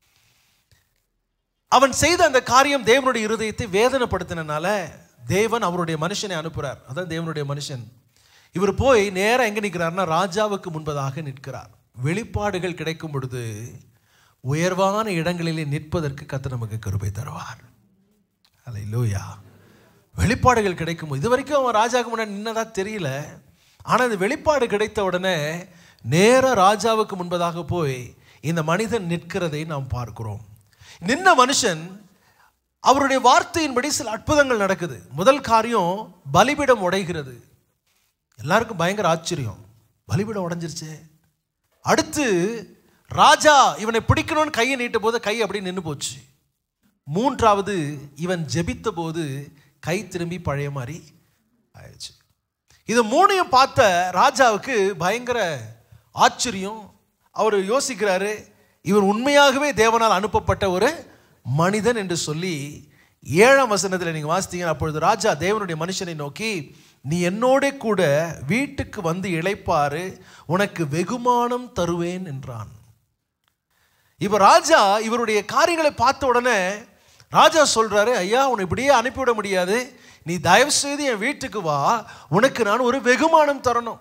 அவன் செய்த அந்த காரியம் தேவனுடைய இருதயத்தை வேதனைப்படுத்தினால தேவன் அவருடைய மனுஷனை அனுப்புறார் அதான் தேவனுடைய மனுஷன் இவர் போய் நேரா எங்க நிற்கிறார்னா ராஜாவுக்கு முன்பதாக நிற்கிறார் வெளிப்பாடுகள் கிடைக்கும் பொழுது உயர்வான இடங்களிலே நிற்பதற்கு கத்த நமக்கு கருபை தருவார் அல்ல லூயா வெளிப்பாடுகள் கிடைக்கும் இது வரைக்கும் அவன் ராஜாவுக்கு முன்னாடி நின்னதா தெரியல ஆனால் இந்த வெளிப்பாடு கிடைத்த உடனே நேர ராஜாவுக்கு முன்பதாக போய் இந்த மனிதன் நிற்கிறதை நாம் பார்க்கிறோம் நின்ன மனுஷன் அவருடைய வார்த்தையின்படி சில அற்புதங்கள் நடக்குது முதல் காரியம் பலிபிடம் உடைகிறது எல்லாருக்கும் பயங்கர ஆச்சரியம் பலிபிடம் உடைஞ்சிருச்சே அடுத்து ராஜா இவனை பிடிக்கணும்னு கையை நீட்ட போது கை அப்படி நின்று போச்சு மூன்றாவது இவன் ஜெபித்த போது கை திரும்பி பழைய மாதிரி ஆயிடுச்சு இது மூணையும் பார்த்த ராஜாவுக்கு பயங்கர ஆச்சரியம் அவர் யோசிக்கிறாரு இவர் உண்மையாகவே தேவனால் அனுப்பப்பட்ட ஒரு மனிதன் என்று சொல்லி ஏழாம் வசனத்தில் நீங்கள் வாசித்தீங்க அப்பொழுது ராஜா தேவனுடைய மனுஷனை நோக்கி நீ என்னோட கூட வீட்டுக்கு வந்து இளைப்பாரு உனக்கு வெகுமானம் தருவேன் என்றான் இப்ப ராஜா இவருடைய காரியங்களை பார்த்த உடனே ராஜா சொல்றாரு ஐயா உன்னை இப்படியே அனுப்பிவிட முடியாது நீ தயவு செய்து என் வீட்டுக்கு வா உனக்கு நான் ஒரு வெகுமானம் தரணும்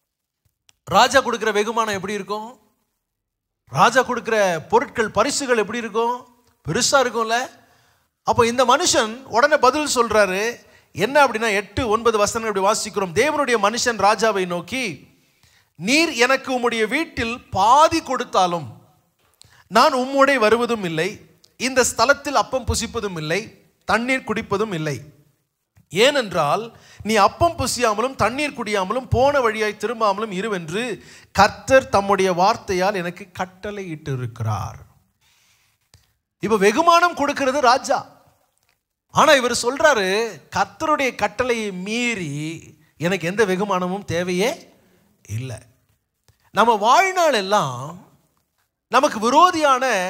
ராஜா கொடுக்கிற வெகுமானம் எப்படி இருக்கும் ராஜா கொடுக்கிற பொருட்கள் பரிசுகள் எப்படி இருக்கும் பெருசா இருக்கும்ல அப்போ இந்த மனுஷன் உடனே பதில் சொல்றாரு என்ன அப்படின்னா எட்டு ஒன்பது வசனங்கள் இப்படி வாசிக்கிறோம் தேவனுடைய மனுஷன் ராஜாவை நோக்கி நீர் எனக்கு உம்முடைய வீட்டில் பாதி கொடுத்தாலும் நான் உம்முடைய வருவதும் இல்லை இந்த ஸ்தலத்தில் அப்பம் புசிப்பதும் இல்லை தண்ணீர் குடிப்பதும் இல்லை ஏனென்றால் நீ அப்பம் புசியாமலும் தண்ணீர் குடியாமலும் போன வழியாய் திரும்பாமலும் இருவென்று கர்த்தர் தம்முடைய வார்த்தையால் எனக்கு கட்டளை இட்டு இருக்கிறார் இப்ப வெகுமானம் கொடுக்கிறது ராஜா ஆனா இவர் சொல்றாரு கர்த்தருடைய கட்டளையை மீறி எனக்கு எந்த வெகுமானமும் தேவையே இல்லை நம்ம வாழ்நாள் எல்லாம் நமக்கு விரோதியான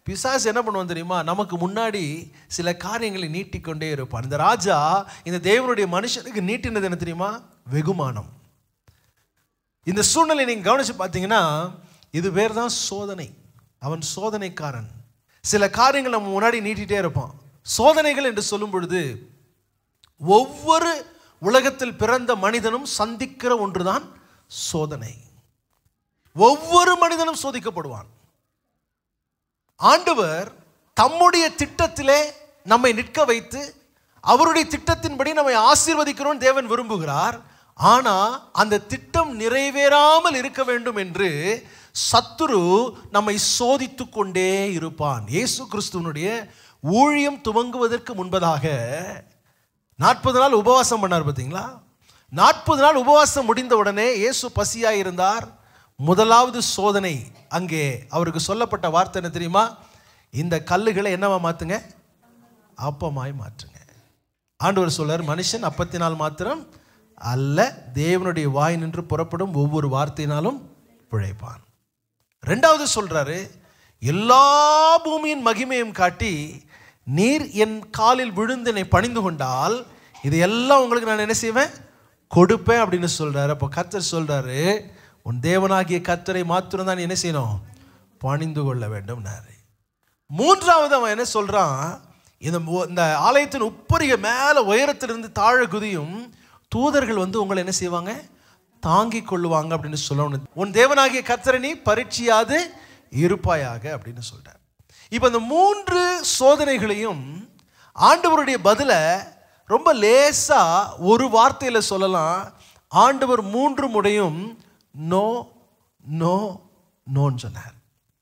பிசாசு என்ன பண்ணுவான் தெரியுமா நமக்கு முன்னாடி சில காரியங்களை நீட்டிக்கொண்டே இருப்பான் இந்த ராஜா இந்த தேவனுடைய மனுஷனுக்கு நீட்டினது என்ன தெரியுமா வெகுமானம் இந்த சூழ்நிலை நீங்க கவனிச்சு பார்த்தீங்கன்னா இது பேர் தான் சோதனை அவன் சோதனைக்காரன் சில காரியங்கள் நம்ம முன்னாடி நீட்டிட்டே இருப்பான் சோதனைகள் என்று சொல்லும் பொழுது ஒவ்வொரு உலகத்தில் பிறந்த மனிதனும் சந்திக்கிற ஒன்றுதான் சோதனை ஒவ்வொரு மனிதனும் சோதிக்கப்படுவான் ஆண்டவர் தம்முடைய திட்டத்திலே நம்மை நிற்க வைத்து அவருடைய திட்டத்தின்படி நம்மை ஆசீர்வதிக்கிறோம் தேவன் விரும்புகிறார் ஆனா அந்த திட்டம் நிறைவேறாமல் இருக்க வேண்டும் என்று சத்துரு நம்மை சோதித்து கொண்டே இருப்பான் இயேசு கிறிஸ்துவனுடைய ஊழியம் துவங்குவதற்கு முன்பதாக நாற்பது நாள் உபவாசம் பண்ணார் பார்த்தீங்களா நாற்பது நாள் உபவாசம் முடிந்த உடனே இயேசு பசியாக இருந்தார் முதலாவது சோதனை அங்கே அவருக்கு சொல்லப்பட்ட வார்த்தை என்ன தெரியுமா இந்த கல்லுகளை என்னவா மாத்துங்க அப்பமாய் மாற்றுங்க ஆண்டவர் சொல்றார் மனுஷன் அப்பத்தினால் மாத்திரம் அல்ல தேவனுடைய வாய் நின்று புறப்படும் ஒவ்வொரு வார்த்தையினாலும் பிழைப்பான் ரெண்டாவது சொல்றாரு எல்லா பூமியின் மகிமையும் காட்டி நீர் என் காலில் விழுந்து என்னை பணிந்து கொண்டால் இது எல்லாம் உங்களுக்கு நான் என்ன செய்வேன் கொடுப்பேன் அப்படின்னு சொல்றாரு அப்போ கர்த்தர் சொல்றாரு உன் தேவனாகிய கர்த்தரை மாத்திரம் தான் என்ன செய்யணும் பணிந்து கொள்ள வேண்டும்னாரு மூன்றாவது அவன் என்ன சொல்றான் இந்த மு- இந்த ஆலயத்தின் உப்பரிய மேலே உயரத்திலிருந்து தாழ குதியும் தூதர்கள் வந்து உங்களை என்ன செய்வாங்க தாங்கிக் கொள்ளுவாங்க அப்படின்னு சொல்லணும் உன் தேவனாகிய கர்த்தரை நீ பரீட்சியாது இருப்பாயாக அப்படின்னு சொல்றார் இப்போ இந்த மூன்று சோதனைகளையும் ஆண்டவருடைய பதிலை ரொம்ப லேசா ஒரு வார்த்தையில சொல்லலாம் ஆண்டவர் மூன்று முறையும் நோ நோ நோன்னு சொன்னார்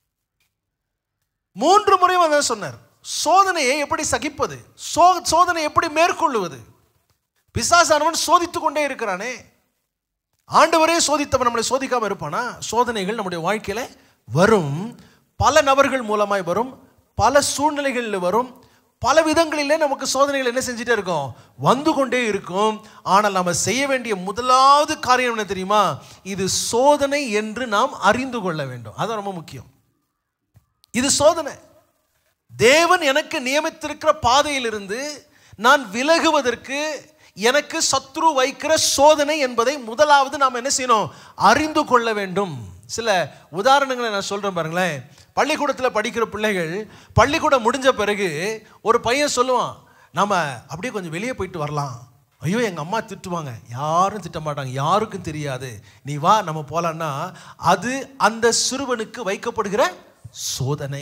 மூன்று முறையும் அதான் சொன்னார் சோதனையை எப்படி சகிப்பது சோ சோதனை எப்படி மேற்கொள்ளுவது பிசாசானவன் சோதித்து கொண்டே இருக்கிறானே ஆண்டவரே சோதித்தவன் நம்மளை சோதிக்காம இருப்பானா சோதனைகள் நம்முடைய வாழ்க்கையில வரும் பல நபர்கள் மூலமாய் வரும் பல சூழ்நிலைகளில் வரும் பல விதங்களிலே நமக்கு சோதனைகள் என்ன செஞ்சுட்டே இருக்கும் வந்து கொண்டே இருக்கும் ஆனால் நம்ம செய்ய வேண்டிய முதலாவது காரியம் என்ன தெரியுமா இது சோதனை என்று நாம் அறிந்து கொள்ள வேண்டும் அதான் ரொம்ப முக்கியம் இது சோதனை தேவன் எனக்கு நியமித்திருக்கிற பாதையிலிருந்து நான் விலகுவதற்கு எனக்கு சத்ரு வைக்கிற சோதனை என்பதை முதலாவது நாம் என்ன செய்யணும் அறிந்து கொள்ள வேண்டும் சில உதாரணங்களை நான் சொல்றேன் பாருங்களேன் பள்ளிக்கூடத்தில் படிக்கிற பிள்ளைகள் பள்ளிக்கூடம் முடிஞ்ச பிறகு ஒரு பையன் சொல்லுவான் நம்ம அப்படியே கொஞ்சம் வெளியே போயிட்டு வரலாம் ஐயோ எங்கள் அம்மா திட்டுவாங்க யாரும் திட்ட மாட்டாங்க யாருக்கும் தெரியாது நீ வா நம்ம போலான்னா அது அந்த சிறுவனுக்கு வைக்கப்படுகிற சோதனை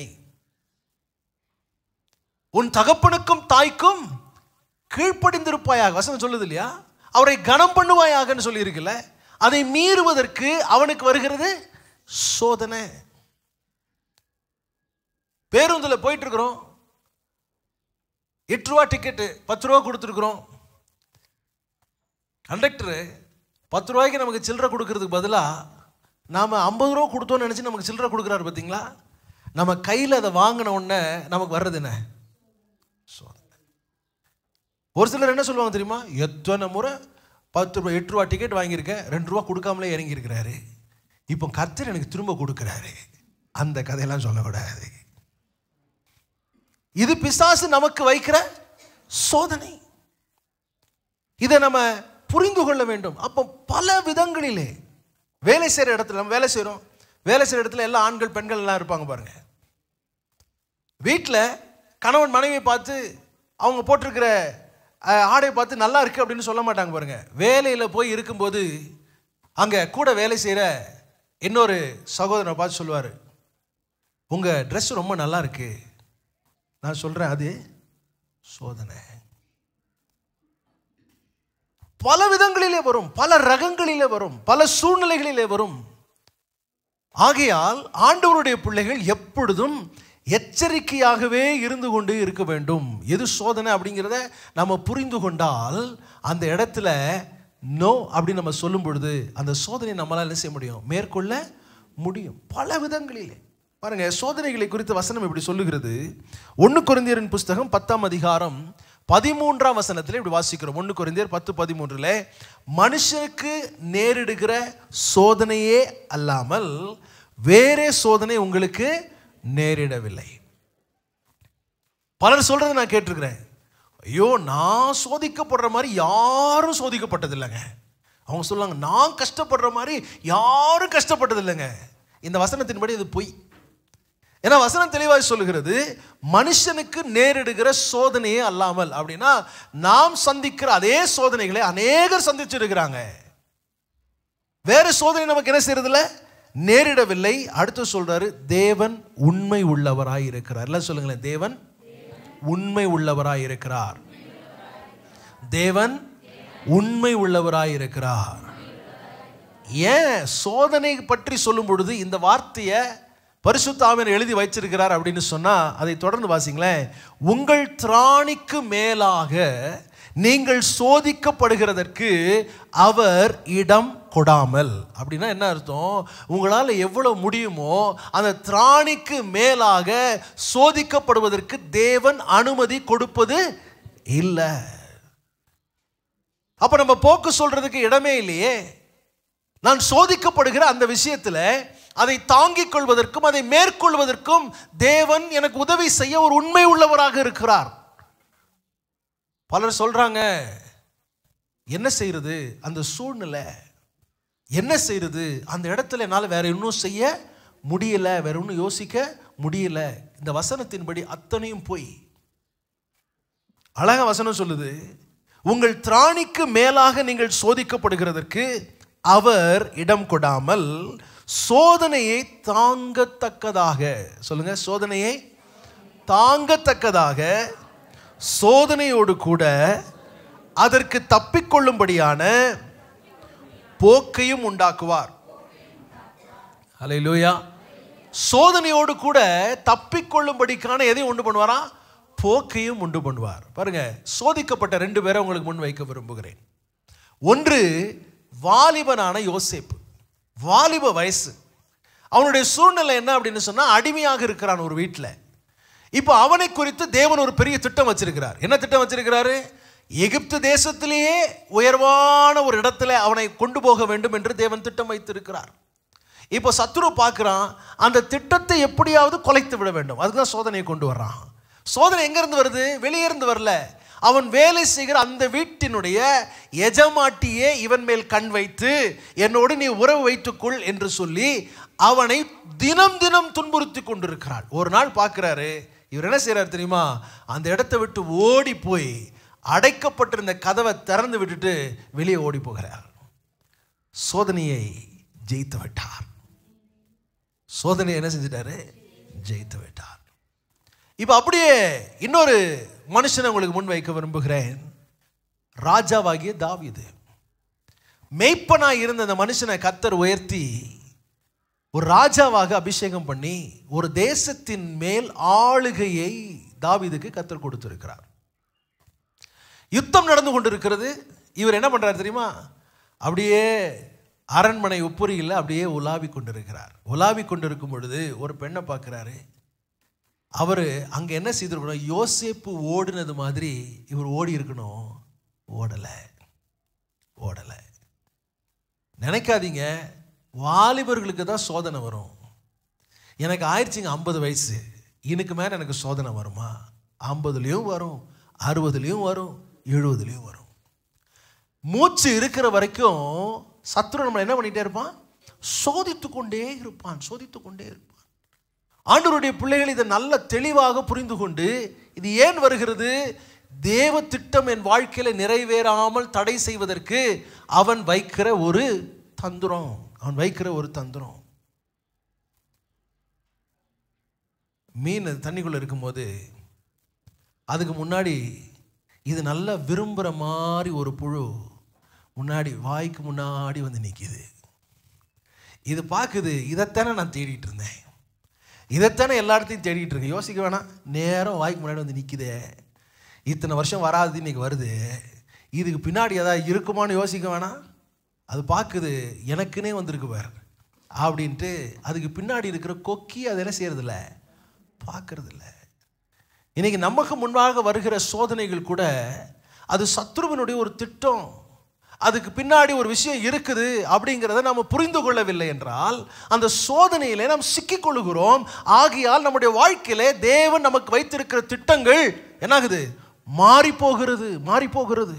உன் தகப்பனுக்கும் தாய்க்கும் கீழ்ப்படிந்திருப்பாயாக வசனம் சொல்லுது இல்லையா அவரை கனம் பண்ணுவாயாகன்னு சொல்லி இருக்குல்ல அதை மீறுவதற்கு அவனுக்கு வருகிறது சோதனை பேருந்தில் போயிட்டு இருக்கிறோம் எட்டு ரூபா டிக்கெட்டு பத்து ரூபா கொடுத்துருக்குறோம் கண்டக்டரு பத்து ரூபாய்க்கு நமக்கு சில்லறை கொடுக்கறதுக்கு பதிலாக நாம் ஐம்பது ரூபா கொடுத்தோம்னு நினச்சி நமக்கு சில்லறை கொடுக்குறாரு பார்த்தீங்களா நம்ம கையில் அதை வாங்கின உடனே நமக்கு வர்றது என்ன சோதனை ஒரு சிலர் என்ன சொல்லுவாங்க தெரியுமா எத்தனை முறை பத்து ரூபா எட்டு ரூபா டிக்கெட் வாங்கியிருக்கேன் ரெண்டு ரூபா கொடுக்காமலே இறங்கியிருக்கிறாரு இப்போ கர்த்தர் எனக்கு திரும்ப கொடுக்குறாரு அந்த கதையெல்லாம் சொல்லக்கூடாது இது பிசாசு நமக்கு வைக்கிற சோதனை இதை நம்ம புரிந்து கொள்ள வேண்டும் அப்போ பல விதங்களிலே வேலை செய்கிற இடத்துல நம்ம வேலை செய்கிறோம் வேலை செய்கிற இடத்துல எல்லா ஆண்கள் பெண்கள் எல்லாம் இருப்பாங்க பாருங்க வீட்டில் கணவன் மனைவியை பார்த்து அவங்க போட்டிருக்கிற அஹ், ஆடையை பார்த்து நல்லா இருக்கு அப்படின்னு சொல்ல மாட்டாங்க பாருங்க வேலையில் போய் இருக்கும்போது அங்கே கூட வேலை செய்கிற இன்னொரு சகோதரனை பார்த்து சொல்லுவார் உங்கள் Dress ரொம்ப நல்லா இருக்கு நான் சொல்கிறேன் அது சோதனை பல விதங்களிலே வரும் பல ரகங்களிலே வரும் பல சூழ்நிலைகளிலே வரும் ஆகையால் ஆண்டவருடைய பிள்ளைகள் எப்பொழுதும் எச்சரிக்கையாகவே இருந்து கொண்டு இருக்க வேண்டும் எது சோதனை அப்படிங்கிறத நம்ம புரிந்து கொண்டால் அந்த இடத்துல நோ அப்படின்னு நம்ம சொல்லும் பொழுது அந்த சோதனையை நம்மளால் என்ன செய்ய முடியும் மேற்கொள்ள முடியும் பல விதங்களிலே பாருங்க சோதனைகளை குறித்த வசனம் இப்படி சொல்லுகிறது ஒன்று குருந்தியரின் புஸ்தகம் பத்தாம் அதிகாரம் பதிமூன்றாம் வசனத்தில் இப்படி வாசிக்கிறோம் ஒன்று குருந்தியர் பத்து பதிமூன்றுல மனுஷனுக்கு நேரிடுகிற சோதனையே அல்லாமல் வேறே சோதனை உங்களுக்கு நேரிடவில்லை பலர் சொல்றதை நான் கேட்டிருக்கிறேன் ஐயோ நான் சோதிக்கப்படுற மாதிரி யாரும் சோதிக்கப்பட்டது இல்லைங்க அவங்க சொல்லுவாங்க நான் கஷ்டப்படுற மாதிரி யாரும் கஷ்டப்பட்டது இல்லைங்க இந்த வசனத்தின்படி இது பொய் ஏன்னா வசனம் தெளிவாய் சொல்லுகிறது மனுஷனுக்கு நேரிடுகிற சோதனையே அல்லாமல் அப்படின்னா நாம் சந்திக்கிற அதே சோதனைகளை அநேகர் சந்திச்சிருக்கிறாங்க வேற சோதனை நமக்கு என்ன செய்யறதில்ல நேரிடவில்லை அடுத்து சொல்றாரு தேவன் உண்மை உள்ளவராய் இருக்கிறார் எல்லாம் சொல்லுங்களேன் தேவன் உண்மை உள்ளவராய் இருக்கிறார் தேவன் உண்மை உள்ளவராய் இருக்கிறார் ஏன் சோதனை பற்றி சொல்லும் பொழுது இந்த வார்த்தையை பரிசுத்தாவின் எழுதி வைச்சிருக்கிறார் அப்படின்னு சொன்னா அதை தொடர்ந்து வாசிங்களேன் உங்கள் திராணிக்கு மேலாக நீங்கள் சோதிக்கப்படுகிறதற்கு அவர் இடம் கொடாமல் அப்படின்னா என்ன அர்த்தம் உங்களால் எவ்வளவு முடியுமோ அந்த திராணிக்கு மேலாக சோதிக்கப்படுவதற்கு தேவன் அனுமதி கொடுப்பது இல்லை அப்ப நம்ம போக்கு சொல்றதுக்கு இடமே இல்லையே நான் சோதிக்கப்படுகிற அந்த விஷயத்தில் அதை தாங்கிக் கொள்வதற்கும் அதை மேற்கொள்வதற்கும் தேவன் எனக்கு உதவி செய்ய ஒரு உண்மை உள்ளவராக இருக்கிறார் பலர் சொல்றாங்க என்ன செய்யறது அந்த சூழ்நிலை என்ன செய்யறது அந்த இடத்துல என்னால் வேற இன்னும் செய்ய முடியல வேற ஒன்றும் யோசிக்க முடியல இந்த வசனத்தின்படி அத்தனையும் போய் அழக வசனம் சொல்லுது உங்கள் திராணிக்கு மேலாக நீங்கள் சோதிக்கப்படுகிறதற்கு அவர் இடம் கொடாமல் சோதனையை தாங்கத்தக்கதாக சொல்லுங்க சோதனையை தாங்கத்தக்கதாக சோதனையோடு கூட அதற்கு தப்பிக்கொள்ளும்படியான போக்கையும் உண்டாக்குவார் ஹalleluya சோதனையோடு கூட தப்பிக்கொள்ளும்படிக்கான எதையும் உண்டு பண்ணுவாரா போக்கையும் உண்டு பண்ணுவார் பாருங்க சோதிக்கப்பட்ட ரெண்டு பேரை உங்களுக்கு முன் வைக்க விரும்புகிறேன் ஒன்று வாலிபனான யோசேப்பு வாலிப வயசு அவனுடைய சூழ்நிலை என்ன அப்படின்னு சொன்னா அடிமையாக இருக்கிறான் ஒரு வீட்டில் இப்போ அவனை குறித்து தேவன் ஒரு பெரிய திட்டம் வச்சிருக்கிறார் என்ன திட்டம் வச்சிருக்கிறாரு எகிப்து தேசத்திலேயே உயர்வான ஒரு இடத்துல அவனை கொண்டு போக வேண்டும் என்று தேவன் திட்டம் வைத்திருக்கிறார் இப்போ சத்துரு பார்க்குறான் அந்த திட்டத்தை எப்படியாவது கொலைத்து விட வேண்டும் அதுக்கு தான் சோதனையை கொண்டு வர்றான் சோதனை எங்கேருந்து வருது வெளியே இருந்து வரல அவன் வேலை செய்கிற அந்த வீட்டினுடைய எஜமாட்டியே இவன் மேல் கண் வைத்து என்னோடு நீ உறவு வைத்துக்கொள் என்று சொல்லி அவனை தினம் தினம் துன்புறுத்தி கொண்டிருக்கிறாள் ஒரு நாள் பார்க்குறாரு இவர் என்ன செய்கிறார் தெரியுமா அந்த இடத்தை விட்டு ஓடி போய் அடைக்கப்பட்டிருந்த கதவை திறந்து விட்டுட்டு வெளியே ஓடி போகிறார் சோதனையை ஜெயித்து விட்டார் சோதனை என்ன செஞ்சிட்டாரு ஜெயித்து விட்டார் இப்போ அப்படியே இன்னொரு மனுஷனை உங்களுக்கு முன் வைக்க விரும்புகிறேன் ராஜாவாகிய தாவீது மெய்ப்பனாய் இருந்த அந்த மனுஷனை கத்தர் உயர்த்தி ஒரு ராஜாவாக அபிஷேகம் பண்ணி ஒரு தேசத்தின் மேல் ஆளுகையை தாவீதுக்கு கத்தர் கொடுத்திருக்கிறார் யுத்தம் நடந்து கொண்டிருக்கிறது இவர் என்ன பண்றாரு தெரியுமா அப்படியே அரண்மனை உப்புரியில் அப்படியே உலாவி கொண்டிருக்கிறார் உலாவி கொண்டிருக்கும் பொழுது ஒரு பெண்ணை பார்க்குறாரு அவர் அங்கே என்ன செய்திருக்கணும் யோசேப்பு ஓடினது மாதிரி இவர் ஓடி இருக்கணும் ஓடலை ஓடலை நினைக்காதீங்க வாலிபர்களுக்கு தான் சோதனை வரும் எனக்கு ஆயிடுச்சுங்க ஐம்பது வயசு இதுக்கு மேலே எனக்கு சோதனை வருமா ஐம்பதுலேயும் வரும் அறுபதுலேயும் வரும் எழுபதுலேயும் வரும் மூச்சு இருக்கிற வரைக்கும் சத்ரு நம்மளை என்ன பண்ணிட்டே இருப்பான் சோதித்து கொண்டே இருப்பான் சோதித்து கொண்டே இருப்பான் ஆண்டவருடைய பிள்ளைகள் இதை நல்ல தெளிவாக புரிந்து கொண்டு இது ஏன் வருகிறது தேவ திட்டம் என் வாழ்க்கையில நிறைவேறாமல் தடை செய்வதற்கு அவன் வைக்கிற ஒரு தந்திரம் அவன் வைக்கிற ஒரு தந்திரம் மீன் அது தண்ணிக்குள்ள இருக்கும்போது அதுக்கு முன்னாடி இது நல்லா விரும்புகிற மாதிரி ஒரு புழு முன்னாடி வாய்க்கு முன்னாடி வந்து நிற்கிது இது பார்க்குது இதைத்தானே நான் தேடிட்டு இருந்தேன் இதைத்தானே எல்லா இடத்தையும் தேடிட்டு இருக்கேன் யோசிக்க வேணாம் நேரம் வாய்க்கு முன்னாடி வந்து நிற்குதே இத்தனை வருஷம் வராது இன்னைக்கு வருது இதுக்கு பின்னாடி ஏதாவது இருக்குமான்னு யோசிக்க வேணாம் அது பார்க்குது எனக்குன்னே வந்திருக்கு பார் அப்படின்ட்டு அதுக்கு பின்னாடி இருக்கிற கொக்கி அது என்ன செய்யறதில்ல பார்க்கறதில்ல இன்னைக்கு நமக்கு முன்பாக வருகிற சோதனைகள் கூட அது சத்ருவனுடைய ஒரு திட்டம் அதுக்கு பின்னாடி ஒரு விஷயம் இருக்குது அப்படிங்கிறத நம்ம புரிந்து கொள்ளவில்லை என்றால் அந்த சோதனையிலே நாம் சிக்கிக்கொள்கிறோம் ஆகையால் நம்முடைய வாழ்க்கையிலே தேவன் நமக்கு வைத்திருக்கிற திட்டங்கள் என்னாகுது மாறி போகிறது மாறி போகிறது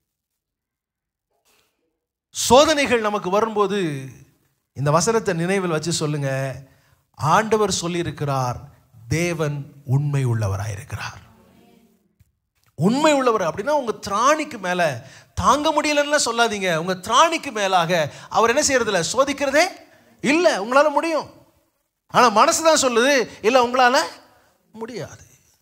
சோதனைகள் நமக்கு வரும்போது இந்த வசனத்தை நினைவில் வச்சு சொல்லுங்க ஆண்டவர் சொல்லியிருக்கிறார் தேவன் உண்மை உள்ளவராயிருக்கிறார் உண்மை உள்ளவர் அப்படின்னா உங்க திராணிக்கு மேல தாங்க முடியலன்னு சொல்லாதீங்க உங்க திராணிக்கு மேலாக அவர் என்ன செய்யறதில்ல சோதிக்கிறதே இல்லை உங்களால முடியும் ஆனா மனசு தான் சொல்லுது இல்லை உங்களால முடியாது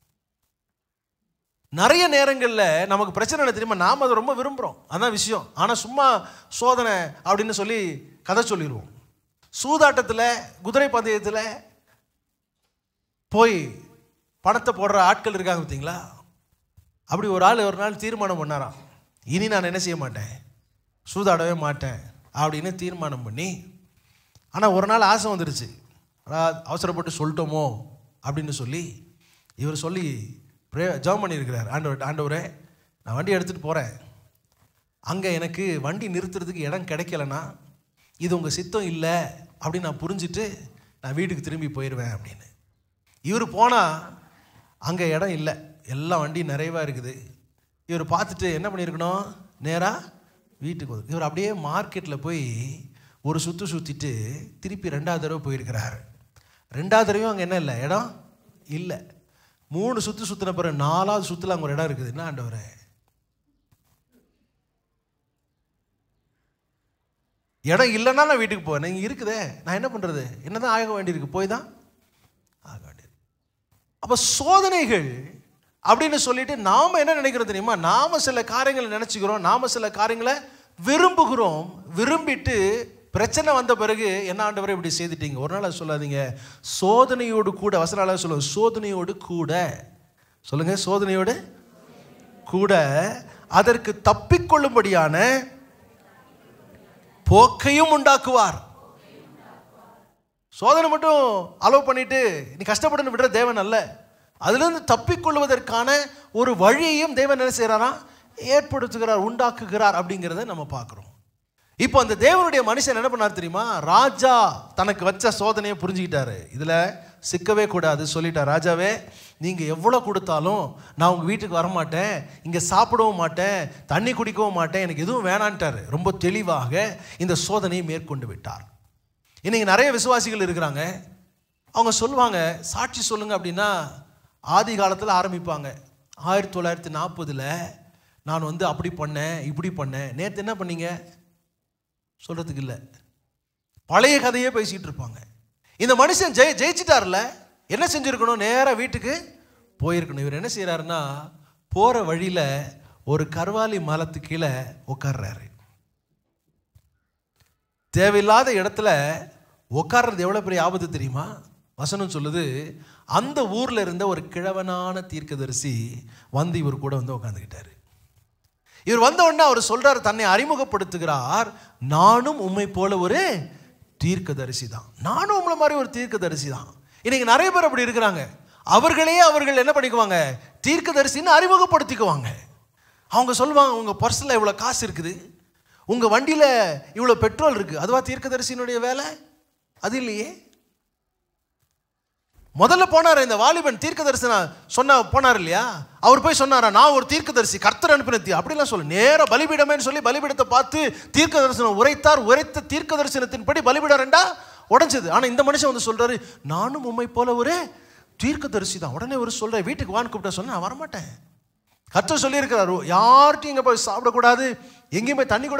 நிறைய நேரங்களில் நமக்கு பிரச்சனை என்ன தெரியுமா நாம் அதை ரொம்ப விரும்புகிறோம் அதான் விஷயம் ஆனால் சும்மா சோதனை அப்படின்னு சொல்லி கதை சொல்லிடுவோம் சூதாட்டத்தில் குதிரை பந்தயத்தில் போய் பணத்தை போடுற ஆட்கள் இருக்காங்க பார்த்தீங்களா அப்படி ஒரு ஆள் ஒரு நாள் தீர்மானம் பண்ணாராம் இனி நான் என்ன செய்ய மாட்டேன் சூதாடவே மாட்டேன் அப்படின்னு தீர்மானம் பண்ணி ஆனால் ஒரு நாள் ஆசை வந்துருச்சு அடா, அவசரப்பட்டு சொல்லிட்டோமோ அப்படின்னு சொல்லி இவர் சொல்லி ப்ரே ஜெபம் பண்ணியிருக்கிறார் ஆண்டவர் ஆண்டவரே நான் வண்டி எடுத்துகிட்டு போகிறேன் அங்கே எனக்கு வண்டி நிறுத்துறதுக்கு இடம் கிடைக்கலனா இது உங்கள் சித்தம் இல்லை அப்படின்னு நான் புரிஞ்சுட்டு நான் வீட்டுக்கு திரும்பி போயிடுவேன் அப்படின்னு இவர் போனால் அங்கே இடம் இல்லை எல்லா வண்டியும் நிறைவாக இருக்குது இவர் பார்த்துட்டு என்ன பண்ணியிருக்கணும் நேராக வீட்டுக்கு வந்து இவர் அப்படியே மார்க்கெட்டில் போய் ஒரு சுற்று சுற்றிட்டு திருப்பி ரெண்டாவது தடவை போயிருக்கிறார் ரெண்டாவது தடவையும் அங்கே என்ன இல்லை இடம் இல்லை மூணு சுற்று சுற்றின பிறகு நாலாவது சுற்றுல அங்கே ஒரு இடம் இருக்குது என்ன ஆண்டவரே இடம் இல்லைன்னா நான் வீட்டுக்கு போவேன் இங்கே இருக்குதே நான் என்ன பண்ணுறது என்ன தான் ஆக வேண்டியிருக்கு போய் தான் ஆக வேண்டியது அப்போ சோதனைகள் அப்படின்னு சொல்லிட்டு நாம் என்ன நினைக்கிறோம் தெரியுமா நாம் சில காரியங்களை நினச்சிக்கிறோம் நாம் சில காரியங்களை விரும்புகிறோம் விரும்பிட்டு பிரச்சனை வந்த பிறகு என்ன ஆண்டவரை இப்படி செய்துட்டீங்க ஒரு நாள் சொல்லாதீங்க சோதனையோடு கூட வசனால சொல்லுவோம் சோதனையோடு கூட சொல்லுங்க சோதனையோடு கூட அதற்கு தப்பிக்கொள்ளும்படியான போக்கையும் உண்டாக்குவார் சோதனை மட்டும் அலோவ் பண்ணிட்டு நீ கஷ்டப்பட்டு விடுற தேவன் அல்ல அதிலிருந்து தப்பிக்கொள்வதற்கான ஒரு வழியையும் தேவன் என்ன செய்கிறாரா ஏற்படுத்துகிறார் உண்டாக்குகிறார் அப்படிங்கிறத நம்ம பார்க்குறோம் இப்போ அந்த தேவனுடைய மனுஷன் என்ன பண்ணார் தெரியுமா ராஜா தனக்கு வச்ச சோதனையை புரிஞ்சுக்கிட்டாரு இதில் சிக்கவே கூடாது சொல்லிட்டார் ராஜாவே நீங்கள் எவ்வளோ கொடுத்தாலும் நான் உங்கள் வீட்டுக்கு வரமாட்டேன் இங்கே சாப்பிடவும் மாட்டேன் தண்ணி குடிக்கவும் மாட்டேன் எனக்கு எதுவும் வேணான்ட்டார் ரொம்ப தெளிவாக இந்த சோதனையை மேற்கொண்டு விட்டார் இன்னைக்கு நிறைய விசுவாசிகள் இருக்கிறாங்க அவங்க சொல்லுவாங்க சாட்சி சொல்லுங்க அப்படின்னா ஆதி காலத்தில் ஆரம்பிப்பாங்க ஆயிரத்தி தொள்ளாயிரத்தி நாற்பதில் நான் வந்து அப்படி பண்ணேன் இப்படி பண்ணேன் நேற்று என்ன பண்ணீங்க சொல்கிறதுக்கு இல்லை பழைய கதையே பேசிகிட்டு இருப்பாங்க இந்த மனுஷன் ஜெய ஜெயிச்சிட்டார்ல என்ன செஞ்சுருக்கணும் நேராக வீட்டுக்கு போயிருக்கணும் இவர் என்ன செய்கிறாருன்னா போகிற வழியில் ஒரு கர்வாலி மரத்து கீழே உட்கார்றாரு தேவையில்லாத இடத்துல உட்கார்றது எவ்வளோ பெரிய ஆபத்து தெரியுமா வசனம் சொல்லுது அந்த ஊரில் இருந்த ஒரு கிழவனான தீர்க்கதரிசி வந்து இவர் கூட வந்து உட்காந்துக்கிட்டாரு இவர் வந்த உடனே அவர் சொல்றாரு தன்னை அறிமுகப்படுத்துகிறார் நானும் உம்மை போல ஒரு தீர்க்கதரிசி தான் நானும் உங்களை மாதிரி ஒரு தீர்க்கதரிசி தான் இன்னைக்கு நிறைய பேர் அப்படி இருக்கிறாங்க அவர்களே அவர்கள் என்ன பண்ணிக்குவாங்க தீர்க்கதரிசின்னு அறிமுகப்படுத்திக்குவாங்க அவங்க சொல்லுவாங்க உங்க பர்ஸில் இவ்வளோ காசு இருக்குது உங்க வண்டியில் இவ்வளோ பெட்ரோல் இருக்கு அதுவா தீர்க்கதரிசியினுடைய வேலை அது இல்லையே முதல்ல போனார் இந்த வாலிபன் தீர்க்கதரிசன சொன்ன போனார் இல்லையா அவர் போய் சொன்னாரா நான் ஒரு தீர்க்கதரிசி கர்த்தர் அனுப்பின தீ அப்படிலாம் சொல்லு நேர பலிபீடமேன்னு சொல்லி பலிபீடத்தை பார்த்து தீர்க்க தரிசனம் உரைத்தார் உரைத்த தீர்க்க தரிசனத்தின்படி பலிபீடம் ரெண்டா உடைஞ்சது ஆனால் இந்த மனுஷன் வந்து சொல்றாரு நானும் உண்மை போல ஒரு தீர்க்கதரிசி தான் உடனே ஒரு சொல்ற வீட்டுக்கு வான்னு கூப்பிட்டா சொன்னா நான் வரமாட்டேன் கர்த்தர் சொல்லியிருக்கிறாரு யார்கிட்டையும் இங்கே போய் சாப்பிடக்கூடாது எங்கேயும் போய் தண்ணி கூட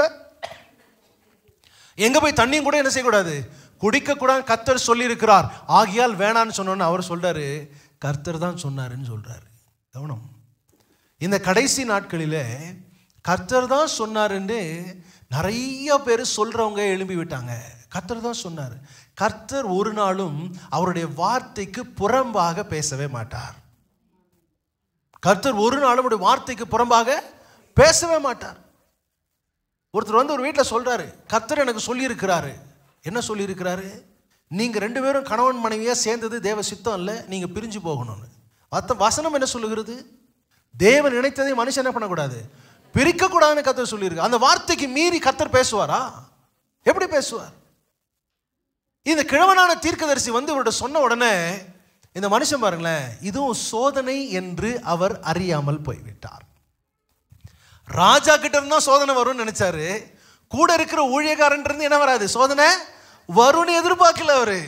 எங்க போய் தண்ணியும் கூட என்ன செய்யக்கூடாது குடிக்கக்கூடாது கர்த்தர் சொல்லியிருக்கிறார் ஆகியால் வேணான்னு சொன்னோன்னு அவர் சொல்றாரு கர்த்தர் தான் சொன்னாருன்னு சொல்றாரு கவனம் இந்த கடைசி நாட்களிலே கர்த்தர் தான் சொன்னாருன்னு நிறைய பேர் சொல்றவங்க எழும்பி விட்டாங்க கர்த்தர் தான் சொன்னார் கர்த்தர் ஒரு நாளும் அவருடைய வார்த்தைக்கு புறம்பாக பேசவே மாட்டார் கர்த்தர் ஒரு நாளும் அவருடைய வார்த்தைக்கு புறம்பாக பேசவே மாட்டார் ஒருத்தர் வந்து ஒரு வீட்டில் சொல்றாரு கர்த்தர் எனக்கு சொல்லியிருக்கிறாரு என்ன சொல்லியிருக்கிறாரு நீங்கள் ரெண்டு பேரும் கணவன் மனைவியாக சேர்ந்தது தேவ சித்தம் இல்லை நீங்கள் பிரிஞ்சு போகணும்னு அத்த வசனம் என்ன சொல்லுகிறது தேவன் நினைத்ததை மனுஷன் என்ன பண்ணக்கூடாது பிரிக்கக்கூடாதுன்னு கத்தர் சொல்லியிருக்கு அந்த வார்த்தைக்கு மீறி கத்தர் பேசுவாரா எப்படி பேசுவார் இந்த கிழவனான தீர்க்கதரிசி வந்து இவர்கிட்ட சொன்ன உடனே இந்த மனுஷன் பாருங்களேன் இதுவும் சோதனை என்று அவர் அறியாமல் போய்விட்டார் ராஜா கிட்ட இருந்தா சோதனை வரும்னு நினைச்சாரு கூட இருக்கிற ஊழியக்காரன் இருந்து என்ன வராது சோதனை வரும்னு எதிர்பார்க்கல அவரு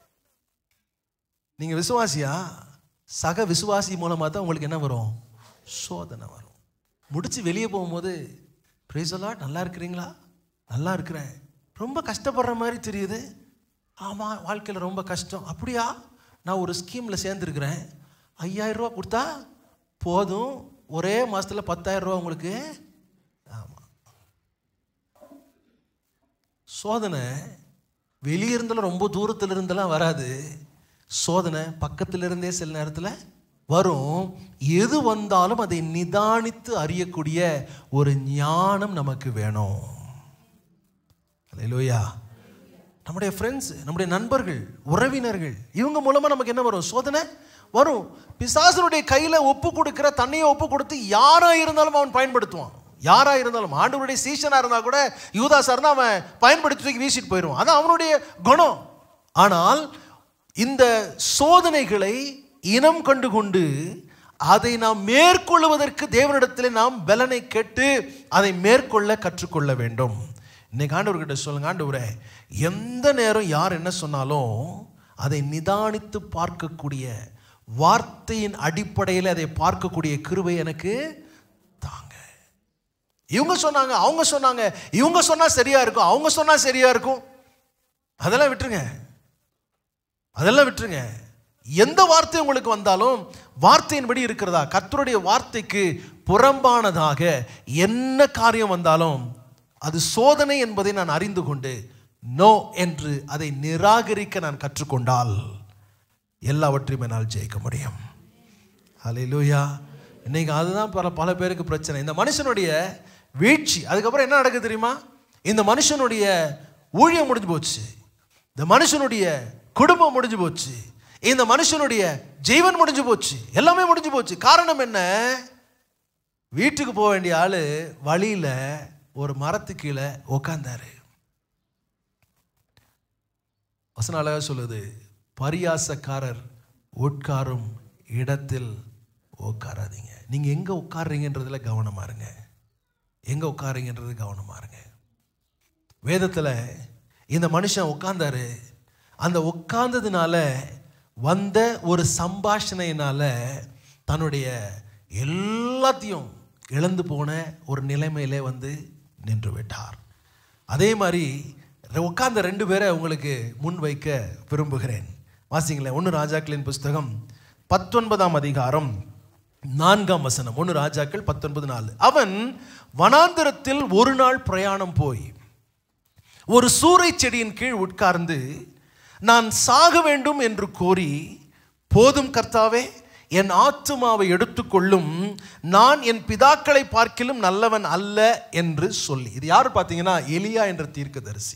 நீங்க விசுவாசியா சக விசுவாசி மூலமா தான் உங்களுக்கு என்ன வரும் சோதனை வரும் முடிச்சு வெளியே போகும்போது பிரேசலா நல்லா இருக்கிறீங்களா நல்லா இருக்கிறேன் ரொம்ப கஷ்டப்படுற மாதிரி தெரியுது ஆமாம் வாழ்க்கையில் ரொம்ப கஷ்டம் அப்படியா நான் ஒரு ஸ்கீமில் சேர்ந்துருக்கிறேன் ஐயாயிரம் ரூபா கொடுத்தா போதும் ஒரே மாதத்தில் பத்தாயிரம் ரூபா உங்களுக்கு ஆமாம் சோதனை வெளியே இருந்தாலும் ரொம்ப தூரத்தில் இருந்தெல்லாம் வராது சோதனை பக்கத்துல இருந்தே சில நேரத்தில் வரும் எது வந்தாலும் அதை நிதானித்து அறியக்கூடிய ஒரு ஞானம் நமக்கு வேணும் அல்லேலூயா நம்முடைய ஃப்ரெண்ட்ஸ் நம்முடைய நண்பர்கள் உறவினர்கள் இவங்க மூலமா நமக்கு என்ன வரும் சோதனை வரும் பிசாசனுடைய கையில ஒப்பு கொடுக்கிற தன்னையை ஒப்பு கொடுத்து யாரா இருந்தாலும் அவன் பயன்படுத்துவான் யாரா இருந்தாலும் ஆண்டவருடைய சீசனா இருந்தா கூட யூதாசா இருந்தா அவன் பயன்படுத்தி தூக்கி வீசிட்டு போயிடுவான் அது அவனுடைய குணம் ஆனால் இந்த சோதனைகளை இனம் கண்டு கொண்டு அதை நாம் மேற்கொள்வதற்கு தேவனிடத்தில் நாம் பலனை கேட்டு அதை மேற்கொள்ள கற்றுக்கொள்ள வேண்டும் இன்னைக்கு ஆண்டவர்கிட்ட சொல்லுங்க ஆண்டவரே எந்த நேரம் யார் என்ன சொன்னாலும் அதை நிதானித்து பார்க்கக்கூடிய வார்த்தையின் அடிப்படையில் அதை பார்க்கக்கூடிய கிருபை எனக்கு தாங்க இவங்க சொன்னாங்க அவங்க சொன்னாங்க இவங்க சொன்னா சரியா இருக்கும் அவங்க சொன்னா சரியா இருக்கும் அதெல்லாம் விட்டுருங்க அதெல்லாம் விட்டுருங்க எந்த வார்த்தை உங்களுக்கு வந்தாலும் வார்த்தையின்படி இருக்கிறதா கர்த்தருடைய வார்த்தைக்கு புறம்பானதாக என்ன காரியம் வந்தாலும் அது சோதனை என்பதை நான் அறிந்து கொண்டு நோ என்று அதை நிராகரிக்க நான் கற்றுக்கொண்டால் எல்லாவற்றையும் என்னால் ஜெயிக்க முடியும் ஹalleluya இன்னைக்கு அதுதான் பல பல பேருக்கு பிரச்சனை இந்த மனுஷனுடைய வீழ்ச்சி அதுக்கப்புறம் என்ன நடக்குது தெரியுமா இந்த மனுஷனுடைய ஊழியம் முடிஞ்சு போச்சு இந்த மனுஷனுடைய குடும்பம் முடிஞ்சு போச்சு இந்த மனுஷனுடைய ஜீவன் முடிஞ்சு போச்சு எல்லாமே முடிஞ்சு போச்சு காரணம் என்ன வீட்டுக்கு போக வேண்டிய ஆளு வழியில ஒரு மரத்து கீழே உக்காந்தாரு வசனம் அழகா சொல்லுது பரியாசக்காரர் உட்காரும் இடத்தில் உட்காராதீங்க நீங்க எங்க உட்கார்றீங்கன்றதுல கவனமா இருங்க எங்க உட்காருங்கன்றது கவனமா இருங்க வேதத்துல இந்த மனுஷன் உட்கார்ந்தாரு அந்த உட்கார்ந்ததுனால வந்த ஒரு சம்பாஷணையினால தன்னுடைய எல்லாத்தையும் இழந்து போன ஒரு நிலைமையிலே வந்து நின்று விட்டார் அதே மாதிரி உட்கார்ந்த ரெண்டு பேரை உங்களுக்கு முன் வைக்க விரும்புகிறேன் வாசிங்களேன் ஒன்று ராஜாக்களின் புஸ்தகம் பத்தொன்பதாம் அதிகாரம் நான்காம் வசனம் ஒன்று ராஜாக்கள் பத்தொன்பது நாலு அவன் வனாந்திரத்தில் ஒரு நாள் பிரயாணம் போய் ஒரு சூறை செடியின் கீழ் உட்கார்ந்து நான் சாக வேண்டும் என்று கோரி போதும் கர்த்தாவே என் ஆத்துமாவை எடுத்துக்கொள்ளும் நான் என் பிதாக்களை பார்க்கிலும் நல்லவன் அல்ல என்று சொல்லி இது யாரு பார்த்தீங்கன்னா எலியா என்ற தீர்க்கதரிசி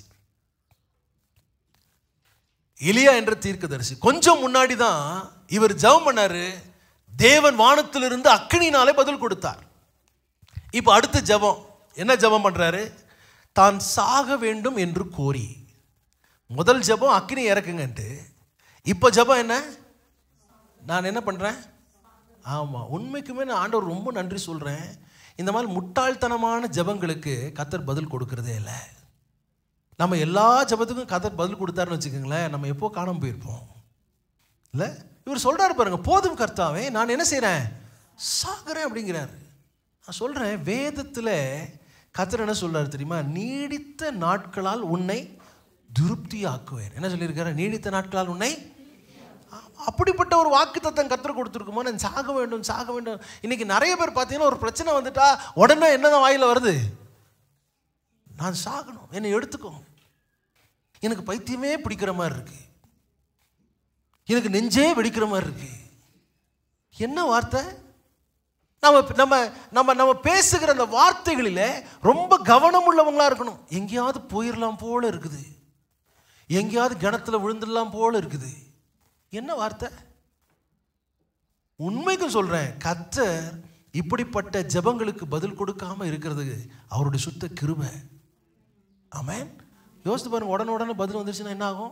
எலியா என்ற தீர்க்கதரிசி கொஞ்சம் முன்னாடி தான் இவர் ஜெபம் பண்ணாரு தேவன் வானத்திலிருந்து அக்கினினாலே பதில் கொடுத்தார் இப்போ அடுத்த ஜெபம் என்ன ஜெபம் பண்றாரு தான் சாக வேண்டும் என்று கோரி முதல் ஜெபம் அக்கினி இறக்குங்கன்ட்டு இப்போ ஜெபம் என்ன நான் என்ன பண்ணுறேன் ஆமாம் உண்மைக்குமே நான் ஆண்டவர் ரொம்ப நன்றி சொல்கிறேன் இந்த மாதிரி முட்டாள்தனமான ஜெபங்களுக்கு கத்தர் பதில் கொடுக்கறதே இல்லை நம்ம எல்லா ஜெபத்துக்கும் கத்தர் பதில் கொடுத்தாருன்னு வச்சுக்கோங்களேன் நம்ம எப்போ காணாம போயிருப்போம் இல்லை இவர் சொல்றாரு பாருங்க போதும் கர்த்தாவே நான் என்ன செய்கிறேன் சாகுறேன் அப்படிங்கிறாரு நான் சொல்கிறேன் வேதத்தில் கத்தர் என்ன சொல்றாரு தெரியுமா நீடித்த நாட்களால் உன்னை திருப்தியாக்குவேன் என்ன சொல்லியிருக்காரு நீடித்த நாட்களால் உன்னை அப்படிப்பட்ட ஒரு வாக்கு தத்தம் கற்றுக் கொடுத்துருக்குமோ நான் சாக வேண்டும் சாக வேண்டும் இன்னைக்கு நிறைய பேர் பார்த்தீங்கன்னா ஒரு பிரச்சனை வந்துட்டா உடனே என்னதான் வாயில வருது நான் சாகணும் என்னை எடுத்துக்கோ எனக்கு பைத்தியமே பிடிக்கிற மாதிரி இருக்கு எனக்கு நெஞ்சே வெடிக்கிற மாதிரி இருக்கு என்ன வார்த்தை நம்ம நம்ம நம்ம நம்ம பேசுகிற அந்த வார்த்தைகளில் ரொம்ப கவனம் உள்ளவங்களா இருக்கணும் எங்கேயாவது போயிடலாம் போல இருக்குது எங்கேயாவது கிணத்துல விழுந்துடலாம் போல இருக்குது என்ன வார்த்தை உண்மைக்கும் சொல்றேன் கத்தர் இப்படிப்பட்ட ஜெபங்களுக்கு பதில் கொடுக்காம இருக்கிறது அவருடைய சுத்த கிருபை ஆமென் யோசித்து பாருங்க உடனே உடனே பதில் வந்துருச்சுன்னா என்ன ஆகும்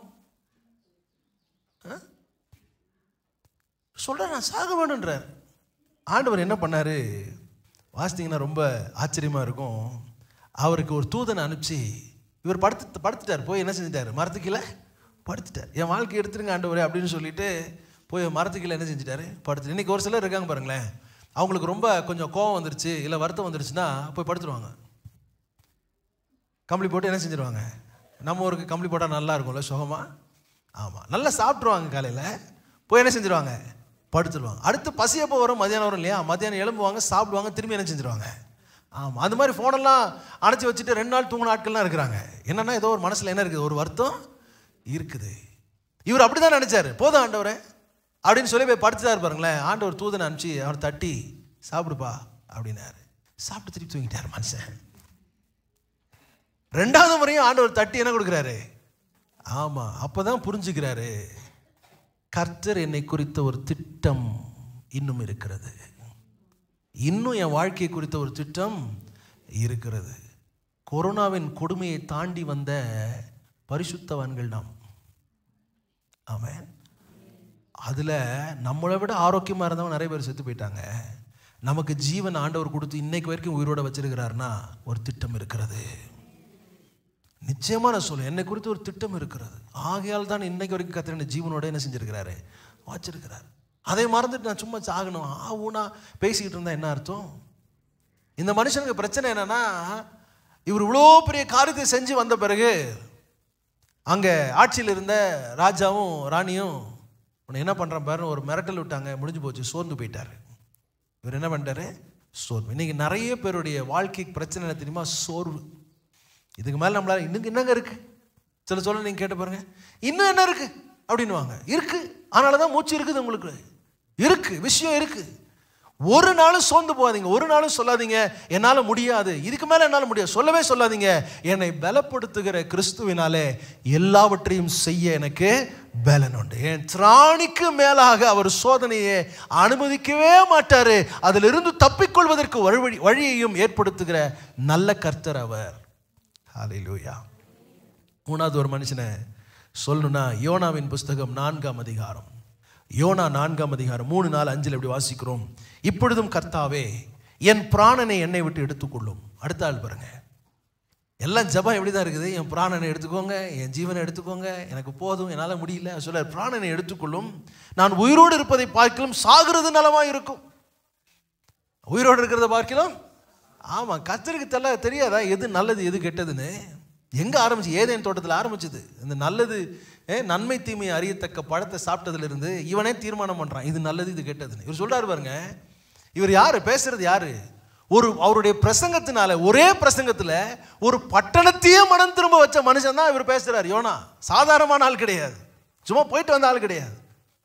சொல்கிறேன் நான் சாக வேணுன்றார் ஆண்டவர் என்ன பண்ணாரு வாசித்தீங்கன்னா ரொம்ப ஆச்சரியமாக இருக்கும் அவருக்கு ஒரு தூதனை அனுப்பிச்சு இவர் படுத்து படுத்துட்டார் போய் என்ன செஞ்சிட்டாரு மரத்துக்கீழே படுத்துட்டார் என் வாழ்க்கை எடுத்துருங்க ஆண்டவரே அப்படின்னு சொல்லிட்டு போய் மரத்துக்கீழே என்ன செஞ்சிட்டாரு படுத்து இன்னைக்கு ஒரு சிலர் இருக்காங்க பாருங்களேன் அவங்களுக்கு ரொம்ப கொஞ்சம் கோவம் வந்துருச்சு இல்லை வருத்தம் வந்துருச்சுன்னா போய் படுத்துருவாங்க கம்பளி போட்டு என்ன செஞ்சிருவாங்க நம்ம ஊருக்கு கம்பளி போட்டால் நல்லா இருக்கும்ல சுகமா ஆமாம் நல்லா சாப்பிட்ருவாங்க காலையில் போய் என்ன செஞ்சிருவாங்க படுத்துருவாங்க அடுத்து பசி எப்போ வரும் மதியானம் வரும் இல்லையா மதியானம் எழும்புவாங்க சாப்பிடுவாங்க திரும்பி என்ன செஞ்சிருவாங்க ஆமாம் அந்த மாதிரி ஃபோனெல்லாம் அணைச்சி வச்சுட்டு ரெண்டு நாள் தூங்கின ஆட்கள்லாம் இருக்கிறாங்க என்னன்னா ஏதோ ஒரு மனசில் என்ன இருக்குது ஒரு வருத்தம் இருக்குது இவர் அப்படி தான் நினச்சாரு போதும் ஆண்டவரே அப்படின்னு சொல்லி போய் படுத்துட்டாரு பாருங்களேன் ஆண்டவர் தூதனை அனுப்பிச்சு அவர் தட்டி சாப்பிடுப்பா அப்படின்னாரு சாப்பிட்டு திருப்பி தூங்கிட்டார் மனுஷன் ரெண்டாவது முறையும் ஆண்டவர் தட்டி என்ன கொடுக்குறாரு ஆமா அப்பதான் புரிஞ்சுக்கிறாரு கர்த்தர் என்னை குறித்த ஒரு திட்டம் இன்னும் இருக்கிறது இன்னும் என் வாழ்க்கை குறித்த ஒரு திட்டம் இருக்கிறது கொரோனாவின் கொடுமையை தாண்டி வந்த பரிசுத்தவான்கள் நாம் ஆமென் அதில் நம்மளை விட ஆரோக்கியமாக இருந்தவங்க நிறைய பேர் செத்து போயிட்டாங்க நமக்கு ஜீவன் ஆண்டவர் கொடுத்து இன்னைக்கு வரைக்கும் உயிரோட வச்சிருக்கிறாருன்னா ஒரு திட்டம் இருக்கிறது நிச்சயமா நான் சொல்லுவேன் என்னை குறித்து ஒரு திட்டம் இருக்கிறது ஆகையால் தான் இன்னைக்கு வரைக்கும் கத்திர என்ன ஜீவனோட என்ன செஞ்சிருக்கிறாரு வச்சிருக்கிறார் அதை மறந்துட்டு நான் சும்மா சாகணும் ஆ ஊனா பேசிக்கிட்டு இருந்தா என்ன அர்த்தம் இந்த மனுஷனுக்கு பிரச்சனை என்னன்னா இவர் இவ்வளோ பெரிய காரியத்தை செஞ்சு வந்த பிறகு அங்கே ஆட்சியில் இருந்த ராஜாவும் ராணியும் உன்னை என்ன பண்ணுறான் பாருன்னு ஒரு மிரட்டல் விட்டாங்க முடிஞ்சு போச்சு சோர்ந்து போயிட்டாரு இவர் என்ன பண்ணிட்டாரு சோர்வு இன்னைக்கு நிறைய பேருடைய வாழ்க்கை பிரச்சனை என்ன தெரியுமா சோர்வு இதுக்கு மேலே நம்மளால இன்னும் என்னங்க இருக்கு சில சொல்ல நீங்கள் கேட்டு பாருங்க இன்னும் என்ன இருக்கு அப்படின்னுவாங்க இருக்கு அதனால தான் மூச்சு இருக்குது உங்களுக்கு இருக்கு விஷயம் இருக்கு ஒரு நாளும் சோர்ந்து போகாதீங்க ஒரு நாளும் சொல்லாதீங்க என்னால் முடியாது இதுக்கு மேலே என்னால் முடியாது சொல்லவே சொல்லாதீங்க என்னை பலப்படுத்துகிற கிறிஸ்துவினாலே எல்லாவற்றையும் செய்ய எனக்கு பலன் உண்டு என் திராணிக்கு மேலாக அவர் சோதனையை அனுமதிக்கவே மாட்டாரு அதிலிருந்து தப்பிக்கொள்வதற்கு வழி வழியையும் ஏற்படுத்துகிற நல்ல கர்த்தர் அவர் ஹalleluya மூணாவது ஒரு மனுஷனை சொல்லணும்னா யோனாவின் புஸ்தகம் நான்காம் அதிகாரம் யோனா நான்காம் அதிகாரம் மூணு நாலு அஞ்சில் எப்படி வாசிக்கிறோம் இப்பொழுதும் கர்த்தாவே என் பிராணனை என்னை விட்டு எடுத்துக்கொள்ளும் அடுத்த ஆள் பாருங்க எல்லாம் ஜபம் எப்படி தான் இருக்குது என் பிராணனை எடுத்துக்கோங்க என் ஜீவனை எடுத்துக்கோங்க எனக்கு போதும் என்னால் முடியல சொல்ல பிராணனை எடுத்துக்கொள்ளும் நான் உயிரோடு இருப்பதை பார்க்கலும் சாகிறது நலமாக இருக்கும் உயிரோடு இருக்கிறத பார்க்கலாம் ஆமாம் கத்தருக்கு தெல்ல தெரியாதா எது நல்லது எது கெட்டதுன்னு எங்கே ஆரம்பிச்சு ஏதேன் தோட்டத்தில் ஆரம்பிச்சது இந்த நல்லது ஏ, நன்மை தீமை அறியத்தக்க பழத்தை சாப்பிட்டதுலேருந்து இவனே தீர்மானம் பண்ணுறான் இது நல்லது இது கெட்டதுன்னு இவர் சொல்றாரு பாருங்க இவர் யாரு பேசுறது யாரு ஒரு அவருடைய பிரசங்கத்தினால ஒரே பிரசங்கத்தில் ஒரு பட்டணத்தையே மனம் திரும்ப வச்ச மனுஷன் தான் இவர் பேசுறாரு யோனா சாதாரணமான ஆள் கிடையாது சும்மா போயிட்டு வந்த ஆள் கிடையாது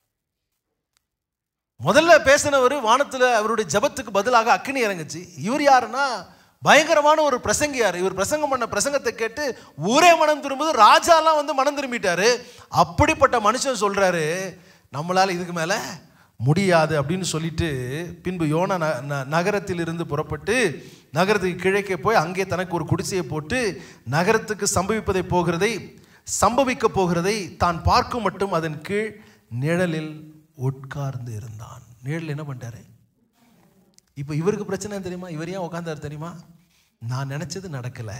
முதல்ல பேசினவர் வானத்தில் அவருடைய ஜெபத்துக்கு பதிலாக அக்கினி இறங்குச்சு இவர் யாருன்னா பயங்கரமான ஒரு பிரசங்கியார் இவர் பிரசங்கம் பண்ண பிரசங்கத்தை கேட்டு ஊரே மனம் திரும்புது ராஜாலாம் வந்து மனம் திரும்பிட்டாரு அப்படிப்பட்ட மனுஷன் சொல்றாரு நம்மளால இதுக்கு மேல முடியாது அப்படின்னு சொல்லிட்டு பின்பு யோனா ந- ந- நகரத்திலிருந்து புறப்பட்டு நகரத்துக்கு கிழக்கே போய் அங்கே தனக்கு ஒரு குடிசையை போட்டு நகரத்துக்கு சம்பவிப்பதை போகிறதை சம்பவிக்க போகிறதை தான் பார்க்கும் மட்டும் அதன் கீழ் நிழலில் உட்கார்ந்து இருந்தான் நிழல் என்ன பண்ணிட்டாரு இப்போ இவருக்கு பிரச்சனை என்ன தெரியுமா இவர் ஏன் உட்காந்தாரு தெரியுமா நான் நினைச்சது நடக்கல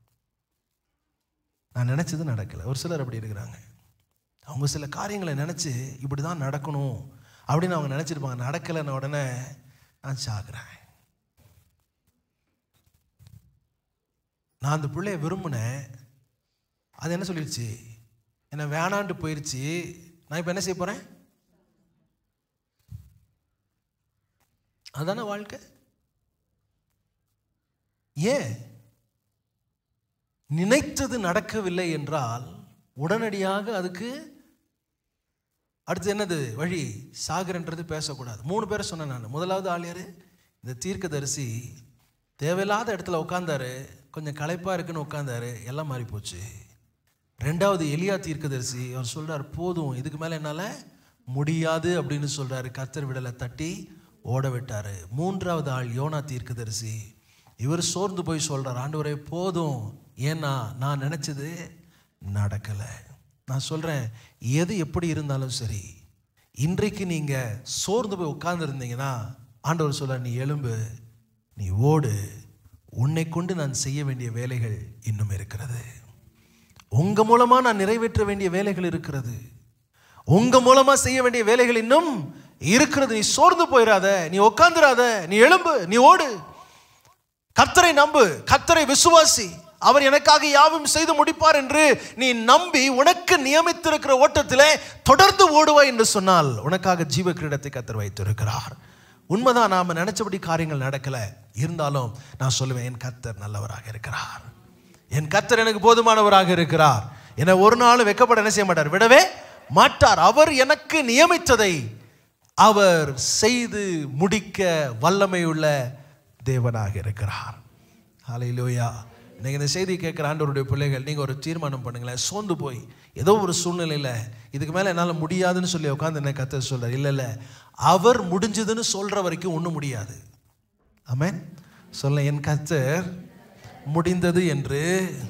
நான் நினைச்சது நடக்கல ஒரு சிலர் அப்படி இருக்கிறாங்க அவங்க சில காரியங்களை நினைச்சு இப்படி தான் நடக்கணும் அப்படின்னு அவங்க நினைச்சிருப்பாங்க நடக்கலைன்ன உடனே நான் சாகுறேன் நான் அந்த பிள்ளைய விரும்பினேன் அது என்ன சொல்லிடுச்சு என்ன வேணான்ட்டு போயிடுச்சு நான் இப்போ என்ன செய்ய போறேன் அதானே வாழ்க்கை ஏன் நினைத்தது நடக்கவில்லை என்றால் உடனடியாக அதுக்கு அடுத்து என்னது வழி சாகரன்றது பேசக்கூடாது மூணு பேரை சொன்னேன் நான் முதலாவது ஆள் யாரு இந்த தீர்க்கதரிசி தேவையில்லாத இடத்துல உட்காந்தாரு கொஞ்சம் களைப்பா இருக்குன்னு உட்காந்தாரு எல்லாம் மாறி போச்சு ரெண்டாவது எலியா தீர்க்கதரிசி அவர் சொல்றாரு போதும் இதுக்கு மேல என்னால முடியாது அப்படின்னு சொல்றாரு கர்த்தர் விடலை தட்டி ஓட விட்டாரு மூன்றாவது ஆள் யோனா தீர்க்கதரிசி இவர் சோர்ந்து போய் சொல்றார் ஆண்டவரே போதும் ஏன்னா நான் நினைச்சது நடக்கலை நான் சொல்றேன் எது எப்படி இருந்தாலும் சரி இன்றைக்கு நீங்க சோர்ந்து போய் உட்கார்ந்துருந்தீங்கன்னா ஆண்டவர் சொல்ல நீ எலும்பு நீ ஓடு உன்னை கொண்டு நான் செய்ய வேண்டிய வேலைகள் இன்னும் இருக்கிறது உங்க மூலமா நான் நிறைவேற்ற வேண்டிய வேலைகள் இருக்கிறது உங்க மூலமா செய்ய வேண்டிய வேலைகள் இன்னும் இருக்கிறது நீ சோர்ந்து போயிடாத நீ உட்காந்துராத நீ எழும்பு நீ ஓடு கர்த்தரை நம்பு கர்த்தரை விசுவாசி அவர் எனக்காக யாவும் செய்து முடிப்பார் என்று நீ நம்பி உனக்கு நியமித்திருக்கிற ஓட்டத்திலே தொடர்ந்து ஓடுவாய் என்று சொன்னால் உனக்காக ஜீவ கிரீடத்தை கத்தர் வைத்திருக்கிறார் உண்மைதான் நாம நினைச்சபடி காரியங்கள் நடக்கல இருந்தாலும் நான் சொல்லுவேன் என் கர்த்தர் நல்லவராக இருக்கிறார் என் கர்த்தர் எனக்கு போதுமானவராக இருக்கிறார் என ஒரு நாள் வெக்கப்பட என்ன செய்ய மாட்டார் விடவே மாட்டார் அவர் எனக்கு நியமித்ததை அவர் செய்து முடிக்க வல்லமையுள்ள தேவனாக இருக்கிறார் ஹalleluya இன்னைக்கு இந்த செய்தி கேட்குற ஆண்டவருடைய பிள்ளைகள் நீங்கள் ஒரு தீர்மானம் பண்ணுங்களேன் சோர்ந்து போய் ஏதோ ஒரு சூழ்நிலையில் இதுக்கு மேலே என்னால் முடியாதுன்னு சொல்லி உட்காந்து என்ன கத்த சொல்கிறார் இல்லை இல்லை அவர் முடிஞ்சதுன்னு சொல்கிற வரைக்கும் ஒன்றும் முடியாது ஆமென் சொல்ல என் கத்தர் முடிந்தது என்று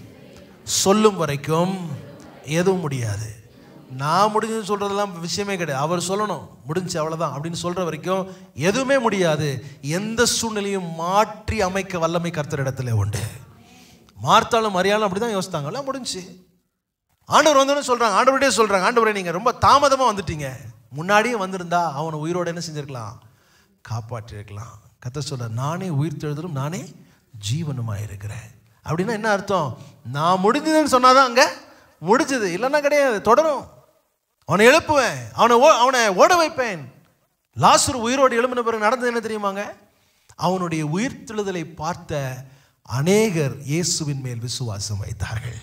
சொல்லும் வரைக்கும் எதுவும் முடியாது நான் முடிஞ்சதுன்னு சொல்கிறதெல்லாம் விஷயமே கிடையாது அவர் சொல்லணும் முடிஞ்சு அவ்வளோதான் அப்படின்னு சொல்கிற வரைக்கும் எதுவுமே முடியாது எந்த சூழ்நிலையும் மாற்றி அமைக்க வல்லமை கர்த்தர் இடத்துல உண்டு மார்த்தாலும் மரியாலும் அப்படி தான் யோசித்தாங்க எல்லாம் முடிஞ்சு ஆண்டவர் வந்தோன்னு சொல்கிறாங்க ஆண்டவர்கிட்டே சொல்கிறாங்க ஆண்டவரே நீங்கள் ரொம்ப தாமதமாக வந்துட்டீங்க முன்னாடியே வந்திருந்தா அவனை உயிரோட என்ன செஞ்சிருக்கலாம் காப்பாற்றிருக்கலாம் கத்த சொல்ற நானே உயிர் தெழுதலும் நானே ஜீவனுமாக இருக்கிறேன் அப்படின்னா என்ன அர்த்தம் நான் முடிஞ்சதுன்னு சொன்னாதான் அங்கே முடிஞ்சது இல்லைன்னா கிடையாது தொடரும் அவனை எழுப்புவேன் அவனை ஓ அவனை ஓட வைப்பேன் லாசர் உயிரோடு எழும்பின பிறகு நடந்தது என்ன தெரியுமாங்க அவனுடைய உயிர்த்தெழுதலை பார்த்த அநேகர் இயேசுவின் மேல் விசுவாசம் வைத்தார்கள்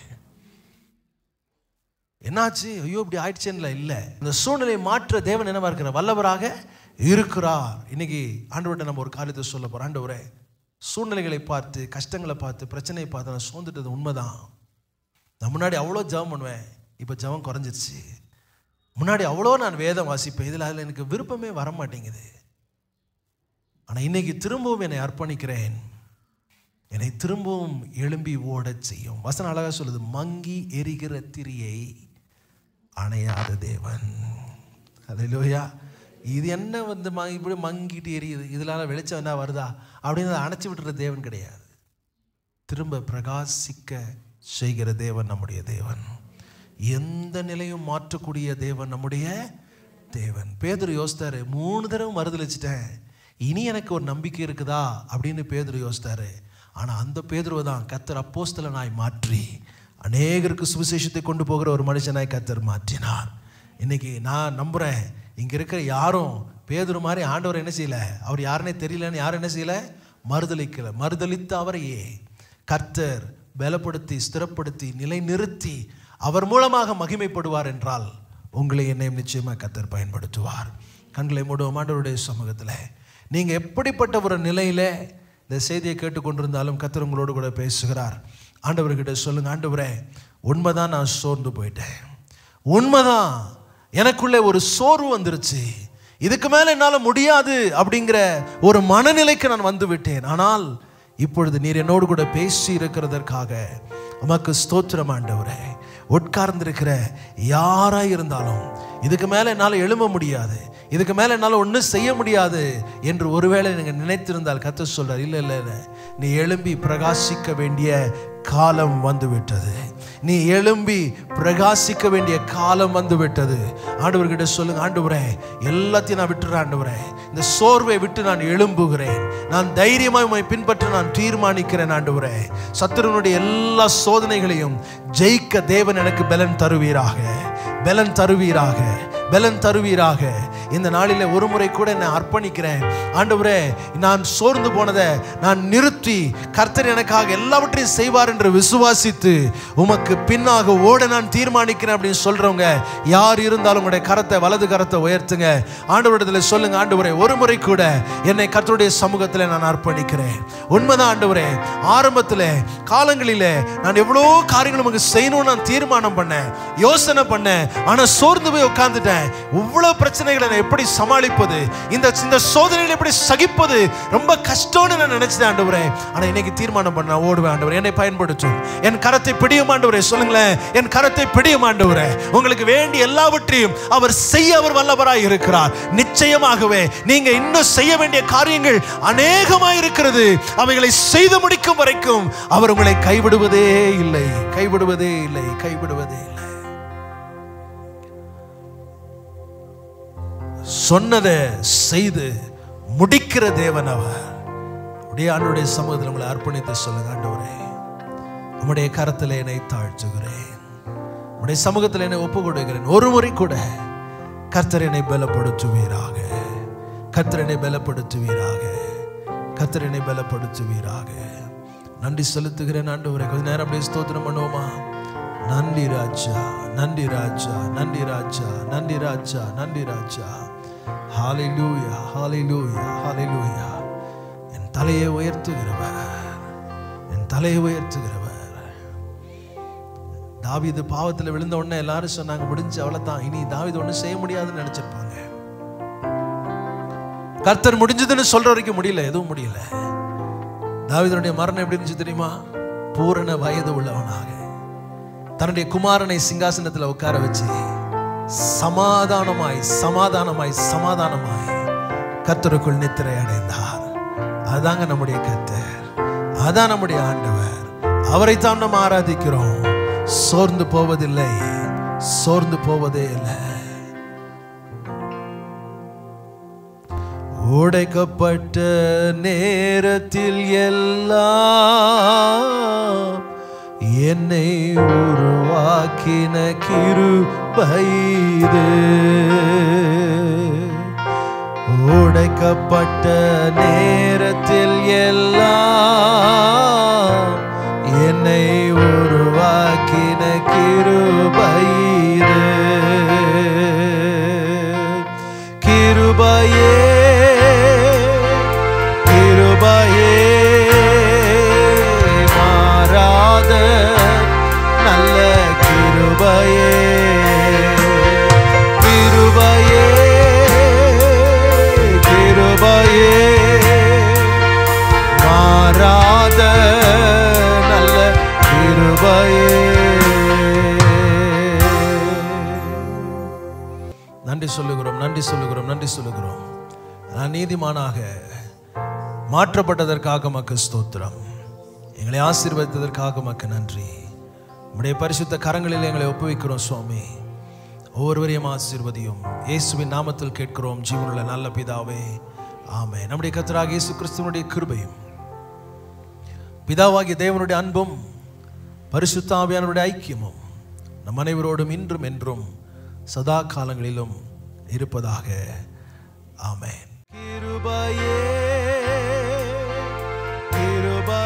என்னாச்சு ஐயோ இப்படி ஆயிடுச்சேன்ல இல்லை இந்த சூழ்நிலையை மாற்ற தேவன் என்னவா இருக்கிறார் வல்லவராக இருக்கிறார் இன்னைக்கு ஆண்டவர்கிட்ட நம்ம ஒரு காரியத்தை சொல்ல போறோம் ஆண்டவரே சூழ்நிலைகளை பார்த்து கஷ்டங்களை பார்த்து பிரச்சனையை பார்த்து நான் சோர்ந்துட்டது உண்மைதான் நான் முன்னாடி அவ்வளோ ஜெபம் பண்ணுவேன் இப்போ ஜெபம் குறைஞ்சிருச்சு முன்னாடி அவ்வளோ நான் வேதம் வாசிப்பேன் இதில் அதில் எனக்கு விருப்பமே வர மாட்டேங்குது ஆனால் இன்னைக்கு திரும்பவும் என்னை அர்ப்பணிக்கிறேன் என்னை திரும்பவும் எழும்பி ஓடச் செய்யும் வசனம் அழகா சொல்லுது மங்கி எரிகிற திரியை அணையாத தேவன் அல்லேலூயா இது என்ன வந்து ம இப்படி மங்கிட்டு எரியுது இதனால வெளிச்சம் என்ன வருதா அப்படின்னு அதை அணைச்சி விட்டுற தேவன் கிடையாது திரும்ப பிரகாசிக்க செய்கிற தேவன் நம்முடைய தேவன் எந்த நிலையும் மாற்றக்கூடிய தேவன் நம்முடைய தேவன் பேதுரு யோசித்தாரு மூணு தடவை மறுதளிச்சிட்டேன் இனி எனக்கு ஒரு நம்பிக்கை இருக்குதா அப்படின்னு பேதுரு யோசித்தாரு ஆனால் அந்த பேதுருவை தான் கத்தர் அப்போஸ்தலனாய் மாற்றி அநேகருக்கு சுவிசேஷத்தை கொண்டு போகிற ஒரு மனுஷனாய் கத்தர் மாற்றினார் இன்னைக்கு நான் நம்புகிறேன் இங்கே இருக்கிற யாரும் பேதுரு மாதிரி ஆண்டவர் என்ன செய்யல அவர் யாருன்னே தெரியலன்னு யாரும் என்ன செய்யல மறுதளிக்கல மறுதளித்த அவரையே கர்த்தர் பலப்படுத்தி ஸ்திரப்படுத்தி நிலைநிறுத்தி அவர் மூலமாக மகிமைப்படுவார் என்றால் உங்களை என்னையும் நிச்சயமாக கர்த்தர் பயன்படுத்துவார் கண்களை மூடுவோம் ஆண்டவருடைய சமூகத்தில் நீங்கள் எப்படிப்பட்ட ஒரு நிலையில் இந்த செய்தியை கேட்டுக்கொண்டிருந்தாலும் கர்த்தர் உங்களோடு கூட பேசுகிறார் ஆண்டவர்கிட்ட சொல்லுங்க ஆண்டவரே உண்மைதான் நான் சோர்ந்து போயிட்டேன் உண்மைதான் எனக்குள்ளே ஒரு சோர்வு வந்துருச்சு இதுக்கு மேல என்னால் முடியாது அப்படிங்கிற ஒரு மனநிலைக்கு நான் வந்து விட்டேன் ஆனால் இப்பொழுது நீர் என்னோடு கூட பேசி இருக்கிறதற்காக உமக்கு ஸ்தோத்திரம் ஆண்டவரே உட்கார்ந்திருக்கிற யாராக இருந்தாலும் இதுக்கு மேலே என்னால் எழும்ப முடியாது இதுக்கு மேலே என்னால் ஒன்றும் செய்ய முடியாது என்று ஒருவேளை நீங்கள் நினைத்திருந்தால் கத்த சொல்றார் இல்லை இல்லை இல்லை நீ எழும்பி பிரகாசிக்க வேண்டிய காலம் வந்து விட்டது நீ எழும்பி பிரகாசிக்க வேண்டிய காலம் வந்து விட்டது ஆண்டவர்கிட்ட சொல்லுங்க ஆண்டவரே எல்லாத்தையும் நான் விட்டுறேன் ஆண்டவரே இந்த சோர்வை விட்டு நான் எழும்புகிறேன் நான் தைரியமாய் உம்மை பின்பற்ற நான் தீர்மானிக்கிறேன் ஆண்டவரே சத்துருவனுடைய எல்லா சோதனைகளையும் ஜெயிக்க தேவன் எனக்கு பலன் தருவீராக பலன் தருவீராக பலன் தருவீராக இந்த நாளில் ஒரு முறை கூட என்னை அர்ப்பணிக்கிறேன் ஆண்டவரே நான் சோர்ந்து போனதை நான் நிறுத்தி கர்த்தர் எனக்காக எல்லாவற்றையும் செய்வார் என்று விசுவாசித்து உமக்கு பின்னாக ஓட நான் தீர்மானிக்கிறேன் அப்படின்னு சொல்றவங்க யார் இருந்தாலும் உங்களுடைய கரத்தை வலது கரத்தை உயர்த்துங்க ஆண்டவரிடத்தில் சொல்லுங்க ஆண்டவரே ஒரு முறை கூட என்னை கர்த்தருடைய சமூகத்தில் நான் அர்ப்பணிக்கிறேன் உண்மைதான் ஆண்டவரே ஆரம்பத்தில் காலங்களில் நான் எவ்வளோ காரியங்கள் உமக்கு செய்யணும்னு நான் தீர்மானம் பண்ணேன் யோசனை பண்ணேன் ஆனால் சோர்ந்து போய் உட்கார்ந்துட்டேன் இவ்வளோ பிரச்சனைகளை நான் எப்படி சமாளிப்பது இந்த இந்த சோதனையில் எப்படி சகிப்பது ரொம்ப கஷ்டம்னு நான் நினைச்சேன் ஆண்டவரே ஆனா இன்னைக்கு தீர்மானம் பண்ண நான் ஓடுவேன் ஆண்டவரே என்னை பயன்படுத்தும் என் கரத்தை பிடியும் ஆண்டவரே சொல்லுங்களேன் என் கரத்தை பிடியும் ஆண்டவரே உங்களுக்கு வேண்டிய எல்லாவற்றையும் அவர் செய்ய அவர் வல்லவராய் இருக்கிறார் நிச்சயமாகவே நீங்க இன்னும் செய்ய வேண்டிய காரியங்கள் அநேகமாய் இருக்கிறது அவைகளை செய்து முடிக்கும் வரைக்கும் அவர் உங்களை கைவிடுவதே இல்லை கைவிடுவதே இல்லை கைவிடுவதே இல்லை சொன்னதை செய்து முடிக்கிற தேவன் அவர் அப்படியே ஆண்டுடைய சமூகத்தில் உங்களை அர்ப்பணித்து சொல்லுங்க ஆண்டவரே உம்முடைய கரத்தில் என்னை தாழ்த்துகிறேன் உம்முடைய சமூகத்தில் என்னை ஒப்பு கொடுக்கிறேன் ஒரு முறை கூட கர்த்தர் என்னை பலப்படுத்துவீராக கர்த்தர் என்னை பலப்படுத்துவீராக கர்த்தர் என்னை பலப்படுத்துவீராக நன்றி செலுத்துகிறேன் ஆண்டவரே கொஞ்ச நேரம் அப்படியே ஸ்தோத்திரம் பண்ணுவோமா நன்றி ராஜா நன்றி ராஜா நன்றி ராஜா நன்றி ராஜா நன்றி ராஜா ஹalleluya ஹalleluya ஹalleluya என் தலையை உயர்த்துகிறவர் என் தலையை உயர்த்துகிறவர் தாவீது பாவத்தில் விழுந்த உடனே எல்லாரும் சொன்னாங்க முடிஞ்சு அவ்வளவுதான் இனி தாவீது ஒன்றும் செய்ய முடியாதுன்னு நினைச்சிருப்பாங்க கர்த்தர் முடிஞ்சதுன்னு சொல்ற வரைக்கும் முடியல எதுவும் முடியல தாவீதனுடைய மரணம் எப்படி இருந்துச்சு தெரியுமா பூரண வயது உள்ளவனாக தன்னுடைய குமாரனை சிங்காசனத்தில் உட்கார வச்சு சமாதானமாய் சமாதானமாய் சமாதானமாய் கர்த்தருக்குள் நித்திரை அடைந்தார் அதாங்க நம்முடைய கர்த்தர் அதான் நம்முடைய ஆண்டவர் அவரைத்தான் நாம் ஆராதிக்கிறோம் சோர்ந்து போவதில்லை சோர்ந்து போவதே இல்லை உடைக்கப்பட்ட நேரத்தில் எல்லாம் என்னை உருவாக்கின கிருபைது உடைக்கப்பட்ட நேரத்தில் எல்லாம் என்னை உருவாக்கின கிருபைது கிருபையே கிருபையே மாறாத நல்ல கிருபையே கிருபையே கிருபையே மாறாத நல்ல கிருபையே நன்றி சொல்லுகிறோம் நன்றி சொல்லுகிறோம் நன்றி சொல்லுகிறோம் நான் நீதிமானாக மாற்றப்பட்டதற்காக மக்கு ஸ்தோத்திரம் எங்களை ஆசீர்வதித்ததற்காக மக்கு நன்றி உம்முடைய பரிசுத்த கரங்களில் எங்களை ஒப்புவிக்கிறோம் சுவாமி ஒவ்வொருவரையும் ஆசீர்வதியும் இயேசுவின் நாமத்தில் கேட்கிறோம் ஜீவனுள்ள நல்ல பிதாவே ஆமே நம்முடைய கத்தராக இயேசு கிறிஸ்துவனுடைய கிருபையும் பிதாவாகிய தேவனுடைய அன்பும் பரிசுத்த ஆவியானவருடைய ஐக்கியமும் நம் அனைவரோடும் இன்றும் என்றும் சதா காலங்களிலும் இருப்பதாக ஆமென் கிருபையே கிருபையே